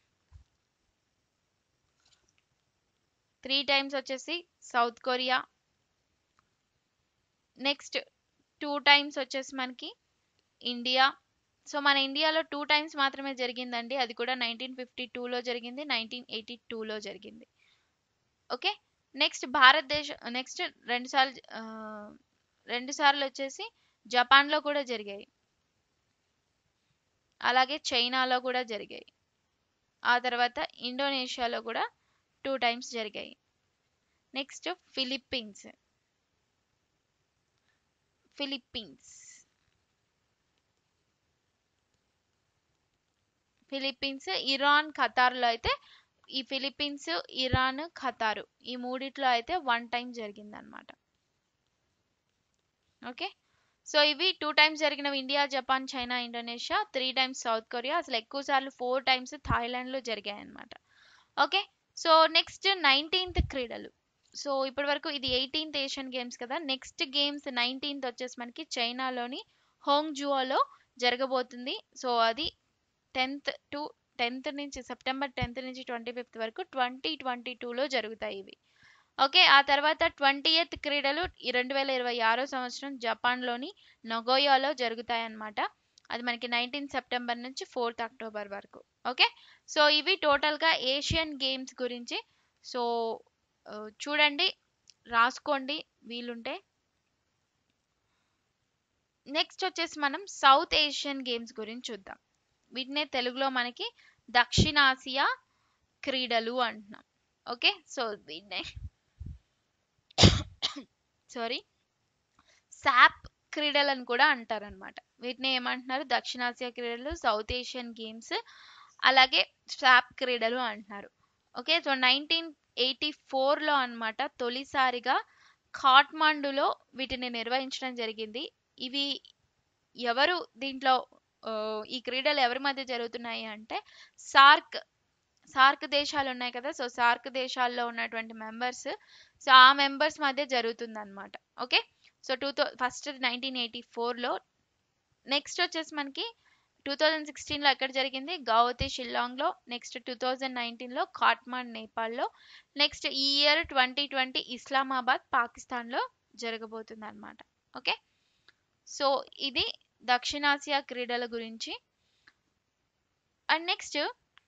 త్రీ టైమ్స్ వచ్చేసి South Korea next two times వచ్చేసి మనకి ఇండియా సో మన ఇండియాలో టూ టైమ్స్ మాత్రమే జరిగిందండి అది కూడా నైన్టీన్ ఫిఫ్టీ టూలో జరిగింది నైన్టీన్ ఎయిటీ టూలో జరిగింది ఓకే నెక్స్ట్ భారతదేశ నెక్స్ట్ రెండు సార్లు రెండు సార్లు వచ్చేసి జపాన్లో కూడా జరిగాయి అలాగే చైనాలో కూడా జరిగాయి ఆ తర్వాత ఇండోనేషియాలో కూడా టూ టైమ్స్ జరిగాయి next Philippines Philippines Philippines Iran ఖతార్లో అయితే ఈ ఫిలిప్పీన్స్ ఇరాన్ ఖతారు ఈ మూడిట్లో అయితే వన్ టైం జరిగిందనమాట ఓకే సో ఇవి టూ టైమ్స్ జరిగినవి India Japan China Indonesia three times South Korea అసలు ఎక్కువ సార్లు ఫోర్ టైమ్స్ థాయిలాండ్లో జరిగాయి అనమాట ఓకే సో నెక్స్ట్ నైన్టీన్త్ క్రీడలు సో ఇప్పటి వరకు ఇది ఎయిటీన్త్ ఏషియన్ గేమ్స్ కదా నెక్స్ట్ గేమ్స్ నైన్టీన్త్ వచ్చేసి మనకి చైనాలోని హోంగ్జువాలో జరగబోతుంది సో అది టెన్త్ టు టెన్త్ నుంచి సెప్టెంబర్ టెన్త్ నుంచి ట్వంటీ ఫిఫ్త్ వరకు ట్వంటీ ట్వంటీ టూలో జరుగుతాయి ఇవి ఓకే ఆ తర్వాత ట్వంటీ ఎయిత్ క్రీడలు రెండు వేల ఇరవై ఆరో సంవత్సరం జపాన్లోని నగోయాలో జరుగుతాయన్నమాట అది మనకి నైన్టీన్ సెప్టెంబర్ నుంచి ఫోర్త్ అక్టోబర్ వరకు ఓకే సో ఇవి టోటల్గా ఏషియన్ గేమ్స్ గురించి సో చూడండి రాసుకోండి వీలుంటే నెక్స్ట్ వచ్చేసి మనం సౌత్ ఏషియన్ గేమ్స్ గురించి చూద్దాం వీటినే తెలుగులో మనకి దక్షిణాసియా క్రీడలు అంటున్నాం ఓకే సో వీటినే సారీ శాప్ క్రీడలను కూడా అంటారనమాట వీటిని ఏమంటున్నారు దక్షిణాసియా క్రీడలు సౌత్ ఏషియన్ గేమ్స్ అలాగే శాప్ క్రీడలు అంటున్నారు ఓకే సో నైన్టీన్ ఎయిటీ ఫోర్లో అనమాట తొలిసారిగా ఖాట్మాండులో వీటిని నిర్వహించడం జరిగింది ఇవి ఎవరు దీంట్లో ఈ క్రీడలు ఎవరి మధ్య జరుగుతున్నాయి అంటే సార్క్ సార్క్ దేశాలు ఉన్నాయి కదా సో సార్క్ దేశాల్లో ఉన్నటువంటి మెంబర్స్ సో ఆ మెంబర్స్ మధ్య జరుగుతుంది అనమాట okay so two thou first nineteen eighty ఫోర్లో నెక్స్ట్ వచ్చేసి మనకి టూ థౌజండ్ సిక్స్టీన్లో ఎక్కడ జరిగింది గౌహతి షిల్లాంగ్లో నెక్స్ట్ టూ థౌజండ్ నైన్టీన్లో కాట్మాండ్ నేపాల్లో నెక్స్ట్ ఈ ఇయర్ ట్వంటీ ట్వంటీ ఇస్లామాబాద్ పాకిస్తాన్లో జరగబోతుంది అనమాట ఓకే సో ఇది దక్షిణాసియా క్రీడల గురించి and next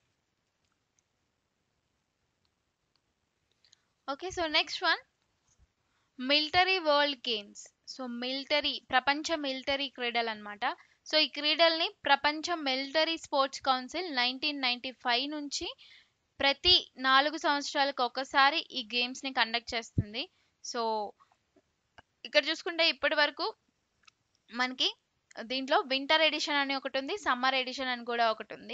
okay so next one military world games so military ప్రపంచ మిలిటరీ క్రీడలు అనమాట సో ఈ క్రీడల్ని ప్రపంచ military sports council nineteen ninety five నుంచి ప్రతి నాలుగు సంవత్సరాలకు ఒకసారి ఈ గేమ్స్ని కండక్ట్ చేస్తుంది సో ఇక్కడ చూసుకుంటే ఇప్పటి వరకు మనకి దీంట్లో వింటర్ ఎడిషన్ అని ఒకటి ఉంది సమ్మర్ ఎడిషన్ అని కూడా ఒకటి ఉంది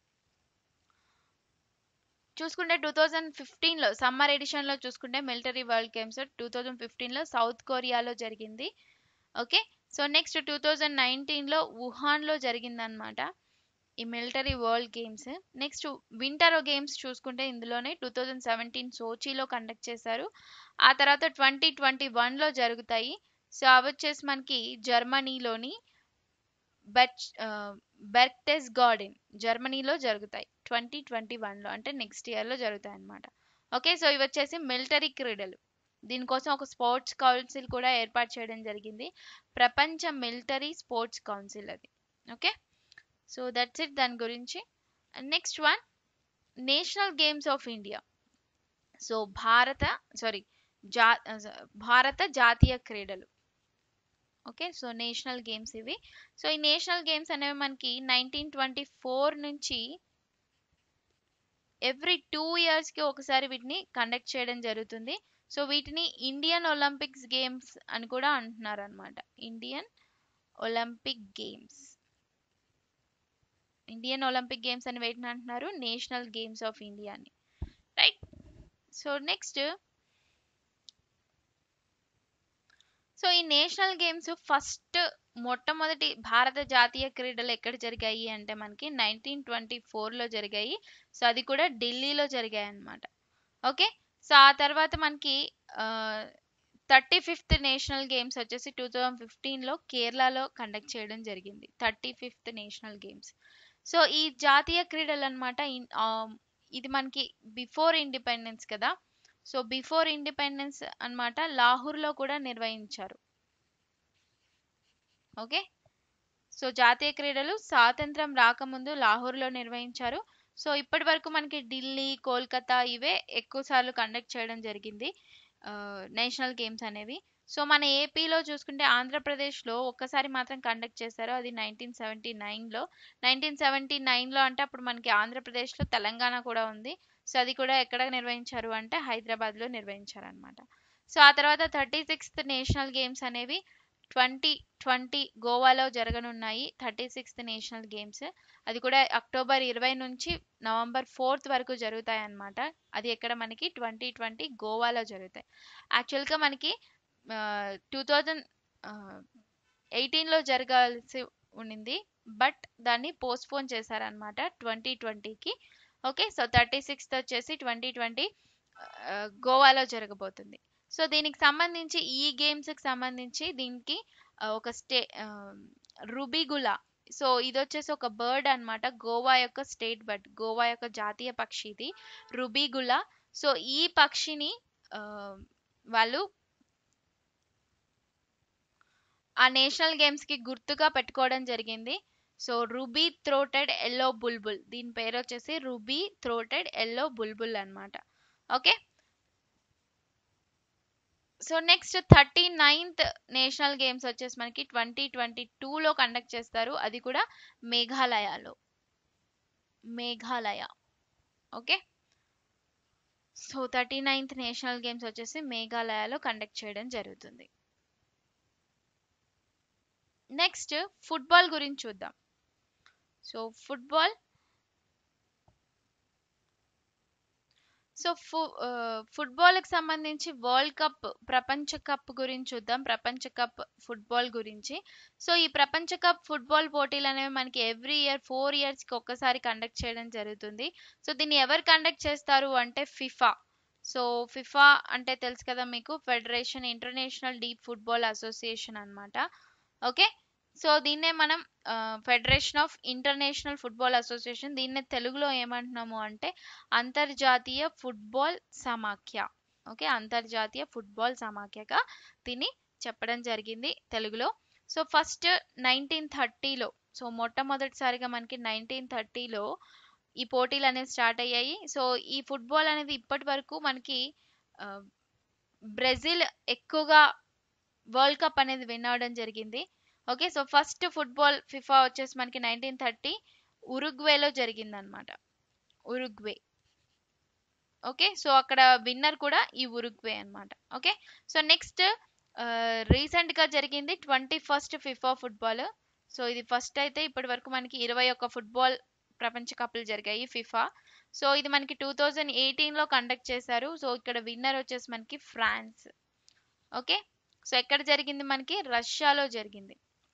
చూసుకుంటే టూ థౌజండ్ ఫిఫ్టీన్లో సమ్మర్ ఎడిషన్లో చూసుకుంటే military world games two thousand ఫిఫ్టీన్లో సౌత్ కొరియాలో జరిగింది okay so next two thousand నైన్టీన్లో వుహాన్లో జరిగిందనమాట ఈ military world games next winter games చూసుకుంటే ఇందులోనే టూ థౌజండ్ సెవెంటీన్ సోచీలో కండక్ట్ చేశారు ఆ తర్వాత ట్వంటీ ట్వంటీ వన్లో జరుగుతాయి సో అవి వచ్చేసి మనకి జర్మనీలోని బెచ్ బెర్క్టెస్ గార్డెన్ జర్మనీలో జరుగుతాయి ట్వంటీ ట్వంటీ వన్లో అంటే నెక్స్ట్ ఇయర్లో జరుగుతాయి అన్నమాట ఓకే సో ఇవి వచ్చేసి మిలిటరీ క్రీడలు దీనికోసం ఒక స్పోర్ట్స్ కౌన్సిల్ కూడా ఏర్పాటు చేయడం జరిగింది ప్రపంచ మిలిటరీ స్పోర్ట్స్ కౌన్సిల్ అది ఓకే సో దట్స్ ఇట్ దాని గురించి next one national games of India so భారత సారీ జా భారత జాతీయ క్రీడలు ఓకే సో నేషనల్ గేమ్స్ ఇవి సో ఈ నేషనల్ గేమ్స్ అనేవి మనకి నైన్టీన్ ట్వంటీ ఫోర్ నుంచి ఎవ్రీ టూ ఇయర్స్కి ఒకసారి వీటిని కండక్ట్ చేయడం జరుగుతుంది సో వీటిని ఇండియన్ ఒలింపిక్స్ గేమ్స్ అని కూడా అంటున్నారు అనమాట Indian Olympic games Indian Olympic games అని వేటిని అంటున్నారు నేషనల్ గేమ్స్ ఆఫ్ ఇండియా అని రైట్ సో నెక్స్ట్ సో ఈ నేషనల్ గేమ్స్ ఫస్ట్ మొట్టమొదటి భారత జాతీయ క్రీడలు ఎక్కడ జరిగాయి అంటే మనకి నైన్టీన్ ట్వంటీ ఫోర్లో జరిగాయి సో అది కూడా ఢిల్లీలో జరిగాయి అన్నమాట ఓకే సో ఆ తర్వాత మనకి థర్టీ ఫిఫ్త్ నేషనల్ గేమ్స్ వచ్చేసి టూ థౌజండ్ ఫిఫ్టీన్లో కేరళలో కండక్ట్ చేయడం జరిగింది thirty fifth national games so ఈ జాతీయ క్రీడలు అనమాట ఇది మనకి బిఫోర్ ఇండిపెండెన్స్ కదా సో బిఫోర్ ఇండిపెండెన్స్ అన్నమాట లాహోర్లో కూడా నిర్వహించారు ఓకే సో జాతీయ క్రీడలు స్వాతంత్రం రాకముందు లాహోర్లో నిర్వహించారు సో ఇప్పటి వరకు మనకి ఢిల్లీ కోల్కతా ఇవే ఎక్కువ సార్లు కండక్ట్ చేయడం జరిగింది నేషనల్ గేమ్స్ అనేవి సో మన ఏపీలో చూసుకుంటే ఆంధ్రప్రదేశ్లో ఒక్కసారి మాత్రం కండక్ట్ చేశారు అది నైన్టీన్ సెవెంటీ నైన్లో నైన్టీన్ సెవెంటీ నైన్లో అంటే అప్పుడు మనకి ఆంధ్రప్రదేశ్లో తెలంగాణ కూడా ఉంది సో అది కూడా ఎక్కడ నిర్వహించారు అంటే హైదరాబాద్లో నిర్వహించారు అనమాట సో ఆ తర్వాత థర్టీ సిక్స్త్ నేషనల్ గేమ్స్ అనేవి ట్వంటీ ట్వంటీ గోవాలో జరగనున్నాయి థర్టీ సిక్స్త్ నేషనల్ గేమ్స్ అది కూడా అక్టోబర్ ఇరవై నుంచి నవంబర్ ఫోర్త్ వరకు జరుగుతాయి అన్నమాట అది ఎక్కడ మనకి ట్వంటీ ట్వంటీ గోవాలో జరుగుతాయి యాక్చువల్గా మనకి టూ థౌజండ్ ఎయిటీన్లో జరగాల్సి ఉండింది బట్ దాన్ని పోస్ట్పోన్ చేశారనమాట ట్వంటీ ట్వంటీకి ఓకే సో థర్టీ సిక్స్త్ వచ్చేసి ట్వంటీ ట్వంటీ గోవాలో జరగబోతుంది సో దీనికి సంబంధించి ఈ గేమ్స్కి సంబంధించి దీనికి ఒక స్టే రుబిగులా సో ఇది వచ్చేసి ఒక బర్డ్ అనమాట గోవా యొక్క స్టేట్ బర్డ్ గోవా యొక్క జాతీయ పక్షి ఇది రుబిగులా సో ఈ పక్షిని వాళ్ళు ఆ నేషనల్ గేమ్స్కి గుర్తుగా పెట్టుకోవడం జరిగింది సో రూబీ థ్రోటెడ్ ఎల్లో బుల్బుల్ దీని పేరు వచ్చేసి రూబీ థ్రోటెడ్ ఎల్లో బుల్బుల్ అనమాట okay so next thirty ninth national games వచ్చేసి మనకి ట్వంటీ ట్వంటీ టూలో కండక్ట్ చేస్తారు అది కూడా మేఘాలయలో Meghalaya okay so thirty ninth national games వచ్చేసి మేఘాలయలో కండక్ట్ చేయడం జరుగుతుంది నెక్స్ట్ ఫుట్బాల్ గురించి చూద్దాం సో ఫుట్బాల్ సో ఫు ఫుట్బాల్కి సంబంధించి వరల్డ్ కప్ ప్రపంచ కప్ గురించి చూద్దాం ప్రపంచ కప్ ఫుట్బాల్ గురించి సో ఈ ప్రపంచ కప్ ఫుట్బాల్ పోటీలు అనేవి మనకి ఎవ్రీ ఇయర్ ఫోర్ ఇయర్స్కి ఒక్కసారి కండక్ట్ చేయడం జరుగుతుంది సో దీన్ని ఎవరు కండక్ట్ చేస్తారు అంటే ఫిఫా సో ఫిఫా అంటే తెలుసు కదా మీకు federation international de football association అనమాట ఓకే సో దీన్నే మనం federation of international football association దీన్నే తెలుగులో ఏమంటున్నాము అంటే అంతర్జాతీయ ఫుట్బాల్ సమాఖ్య ఓకే అంతర్జాతీయ ఫుట్బాల్ సమాఖ్యగా దీన్ని చెప్పడం జరిగింది తెలుగులో సో ఫస్ట్ నైన్టీన్ థర్టీలో సో మొట్టమొదటిసారిగా మనకి నైన్టీన్ థర్టీలో ఈ పోటీలు అనేవి స్టార్ట్ అయ్యాయి సో ఈ ఫుట్బాల్ అనేది ఇప్పటి వరకు మనకి బ్రెజిల్ ఎక్కువగా వరల్డ్ కప్ అనేది విన్ అవడం జరిగింది okay so first football FIFA వచ్చేసి మనకి నైన్టీన్ థర్టీ ఉరుగ్వేలో జరిగిందనమాట ఉరుగ్వే ఓకే సో అక్కడ విన్నర్ కూడా ఈ ఉరుగ్వే అనమాట ఓకే సో నెక్స్ట్ రీసెంట్గా జరిగింది twenty first FIFA football so ఇది ఫస్ట్ అయితే ఇప్పటి వరకు మనకి ఇరవై ఒక్క ఫుట్బాల్ ప్రపంచ కప్లు జరిగాయి ఫిఫా సో ఇది మనకి టూ థౌజండ్ ఎయిటీన్లో కండక్ట్ చేశారు సో ఇక్కడ విన్నర్ వచ్చేసి మనకి ఫ్రాన్స్ ఓకే సో ఎక్కడ జరిగింది మనకి రష్యాలో జరిగింది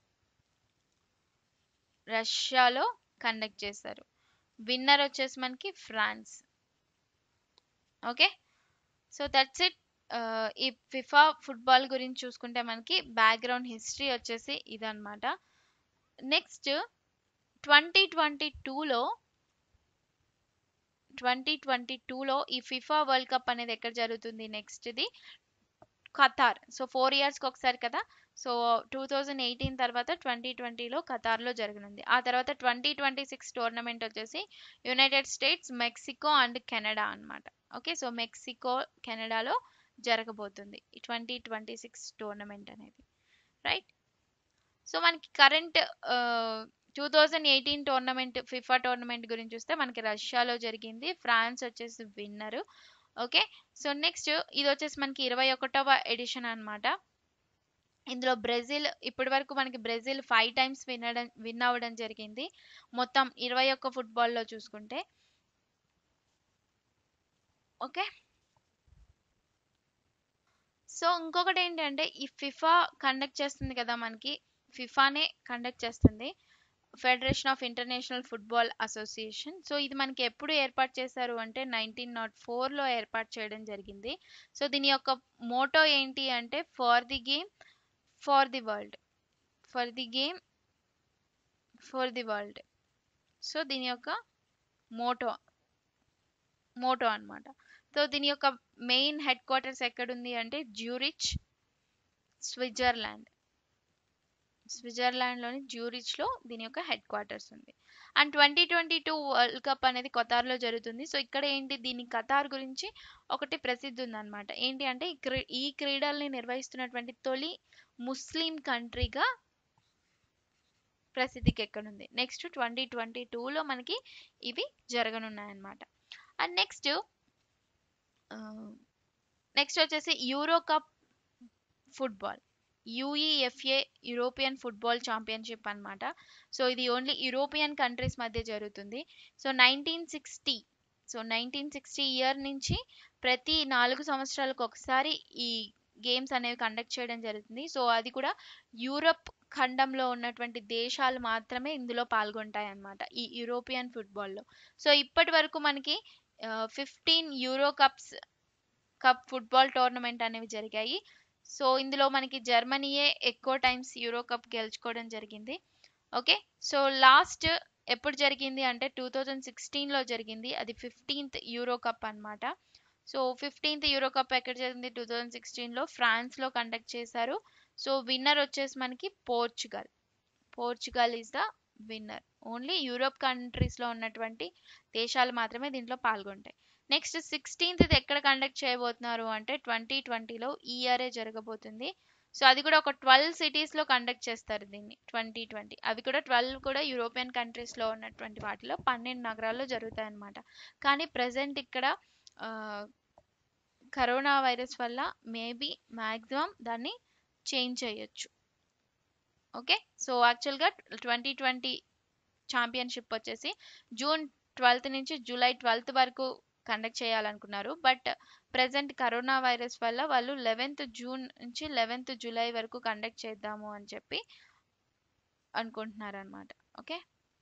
రష్యాలో కండక్ట్ చేశారు విన్నర్ వచ్చేసి మనకి France okay so that's it ఈ ఫిఫా ఫుట్బాల్ గురించి చూసుకుంటే మనకి బ్యాక్గ్రౌండ్ హిస్టరీ వచ్చేసి ఇదనమాట నెక్స్ట్ ట్వంటీ ట్వంటీ టూలో ట్వంటీ ట్వంటీ టూలో ఈ ఫిఫా వరల్డ్ కప్ అనేది ఎక్కడ జరుగుతుంది నెక్స్ట్ది ఖతార్ సో ఫోర్ ఇయర్స్కి ఒకసారి కదా సో టూ థౌజండ్ ఎయిటీన్ తర్వాత ట్వంటీ ట్వంటీలో ఖతార్లో జరగనుంది ఆ తర్వాత ట్వంటీ ట్వంటీ సిక్స్ టోర్నమెంట్ వచ్చేసి United States Mexico and Canada అనమాట ఓకే సో మెక్సికో కెనడాలో జరగబోతుంది ట్వంటీ ట్వంటీ సిక్స్ టోర్నమెంట్ అనేది రైట్ సో మనకి current two thousand eighteen tournament FIFA tournament గురించి చూస్తే మనకి రష్యాలో జరిగింది ఫ్రాన్స్ వచ్చేసి విన్నరు ఓకే సో నెక్స్ట్ ఇది వచ్చేసి మనకి ఇరవై ఒకటవ ఎడిషన్ అనమాట ఇందులో బ్రెజిల్ ఇప్పటి వరకు మనకి బ్రెజిల్ ఫైవ్ టైమ్స్ వినడం విన్ అవ్వడం జరిగింది మొత్తం ఇరవై ఒక్క ఫుట్బాల్లో చూసుకుంటే ఓకే సో ఇంకొకటి ఏంటంటే ఈ ఫిఫా కండక్ట్ చేస్తుంది కదా మనకి ఫిఫానే కండక్ట్ చేస్తుంది federation of international football association so ఇది మనకి ఎప్పుడు ఏర్పాటు చేశారు అంటే నైన్టీన్ నాట్ ఫోర్లో ఏర్పాటు చేయడం జరిగింది సో దీని యొక్క మోటో ఏంటి అంటే for the game for the world for the game for the world so దీని యొక్క మోటో మోటో అన్నమాట సో దీని యొక్క మెయిన్ హెడ్ క్వార్టర్స్ ఎక్కడుంది అంటే జ్యూరిచ్ స్విట్జర్లాండ్ స్విట్జర్లాండ్లోని జ్యూరిచ్లో దీని యొక్క హెడ్ క్వార్టర్స్ ఉంది and twenty twenty two world cup అనేది ఖతార్లో జరుగుతుంది సో ఇక్కడ ఏంటి దీని ఖతార్ గురించి ఒకటి ప్రసిద్ధి ఉందన్నమాట ఏంటి అంటే ఈ క్రీ ఈ క్రీడల్ని నిర్వహిస్తున్నటువంటి తొలి ముస్లిం కంట్రీగా ప్రసిద్ధికి ఎక్కడుంది నెక్స్ట్ ట్వంటీ ట్వంటీ టూలో మనకి ఇవి జరగనున్నాయన్నమాట అండ్ నెక్స్ట్ నెక్స్ట్ వచ్చేసి Euro cup football UEFA European football championship అనమాట సో ఇది ఓన్లీ యూరోపియన్ కంట్రీస్ మధ్య జరుగుతుంది so nineteen sixty so nineteen sixty year నుంచి ప్రతి నాలుగు సంవత్సరాలకు ఒకసారి ఈ గేమ్స్ అనేవి కండక్ట్ చేయడం జరుగుతుంది సో అది కూడా యూరప్ ఖండంలో ఉన్నటువంటి దేశాలు మాత్రమే ఇందులో పాల్గొంటాయి అన్నమాట ఈ యూరోపియన్ ఫుట్బాల్లో సో ఇప్పటి వరకు మనకి fifteen Euro cups cup football tournament అనేవి జరిగాయి సో ఇందులో మనకి జర్మనీయే ఎక్కువ టైమ్స్ యూరో కప్ గెలుచుకోవడం జరిగింది ఓకే సో లాస్ట్ ఎప్పుడు జరిగింది అంటే టూ థౌజండ్ సిక్స్టీన్లో జరిగింది అది ఫిఫ్టీన్త్ యూరో కప్ అనమాట సో ఫిఫ్టీన్త్ యూరో కప్ ఎక్కడ జరిగింది టూ థౌజండ్ సిక్స్టీన్లో ఫ్రాన్స్లో కండక్ట్ చేశారు సో విన్నర్ వచ్చేసి మనకి Portugal Portugal is the winner only Europe కంట్రీస్లో ఉన్నటువంటి దేశాలు మాత్రమే దీంట్లో పాల్గొంటాయి నెక్స్ట్ సిక్స్టీన్త్ ఎక్కడ కండక్ట్ చేయబోతున్నారు అంటే ట్వంటీ ట్వంటీలో ఈ ఇయరే జరగబోతుంది సో అది కూడా ఒక ట్వెల్వ్ సిటీస్లో కండక్ట్ చేస్తారు దీన్ని ట్వంటీ ట్వంటీ అవి కూడా ట్వెల్వ్ కూడా యూరోపియన్ కంట్రీస్లో ఉన్నటువంటి వాటిలో పన్నెండు నగరాల్లో జరుగుతాయి అన్నమాట కానీ ప్రజెంట్ ఇక్కడ కరోనా వైరస్ వల్ల మేబీ మ్యాక్సిమం దాన్ని చేంజ్ చేయొచ్చు ఓకే సో యాక్చువల్గా ట్వంటీ ట్వంటీ ఛాంపియన్షిప్ వచ్చేసి జూన్ ట్వెల్త్ నుంచి జూలై ట్వెల్త్ వరకు కండక్ట్ చేయాలనుకున్నారు బట్ ప్రజెంట్ కరోనా వైరస్ వల్ల వాళ్ళు లెవెన్త్ జూన్ నుంచి లెవెన్త్ జూలై వరకు కండక్ట్ చేద్దాము అని చెప్పి అనుకుంటున్నారు అనమాట ఓకే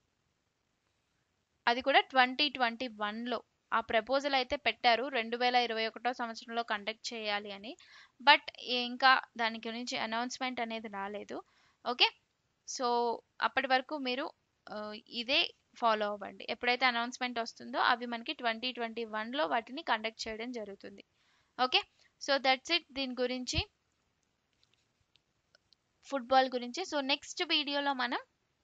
అది కూడా ట్వంటీ ట్వంటీ వన్లో ఆ ప్రపోజల్ అయితే పెట్టారు రెండు వేల ఇరవై ఒకటో సంవత్సరంలో కండక్ట్ చేయాలి అని బట్ ఇంకా దాని గురించి అనౌన్స్మెంట్ అనేది రాలేదు ఓకే సో అప్పటి వరకు మీరు ఇదే ఫాలో అవ్వండి ఎప్పుడైతే అనౌన్స్మెంట్ వస్తుందో అవి మనకి ట్వంటీ ట్వంటీ వన్లో వాటిని కండక్ట్ చేయడం జరుగుతుంది ఓకే సో దట్స్ ఇట్ దీని గురించి ఫుట్బాల్ గురించి సో నెక్స్ట్ వీడియోలో మనం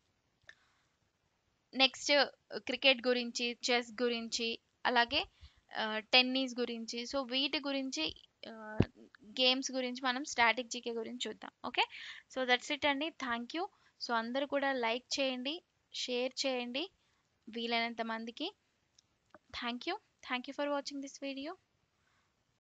నెక్స్ట్ క్రికెట్ గురించి చెస్ గురించి అలాగే టెన్నిస్ గురించి సో వీటి గురించి గేమ్స్ గురించి మనం స్టాటిక్ జీకే గురించి చూద్దాం ఓకే సో దట్స్ ఇట్ అండి థ్యాంక్ యూ సో అందరూ కూడా లైక్ చేయండి షేర్ చేయండి వీలైనంత మందికి thank you thank you for watching this video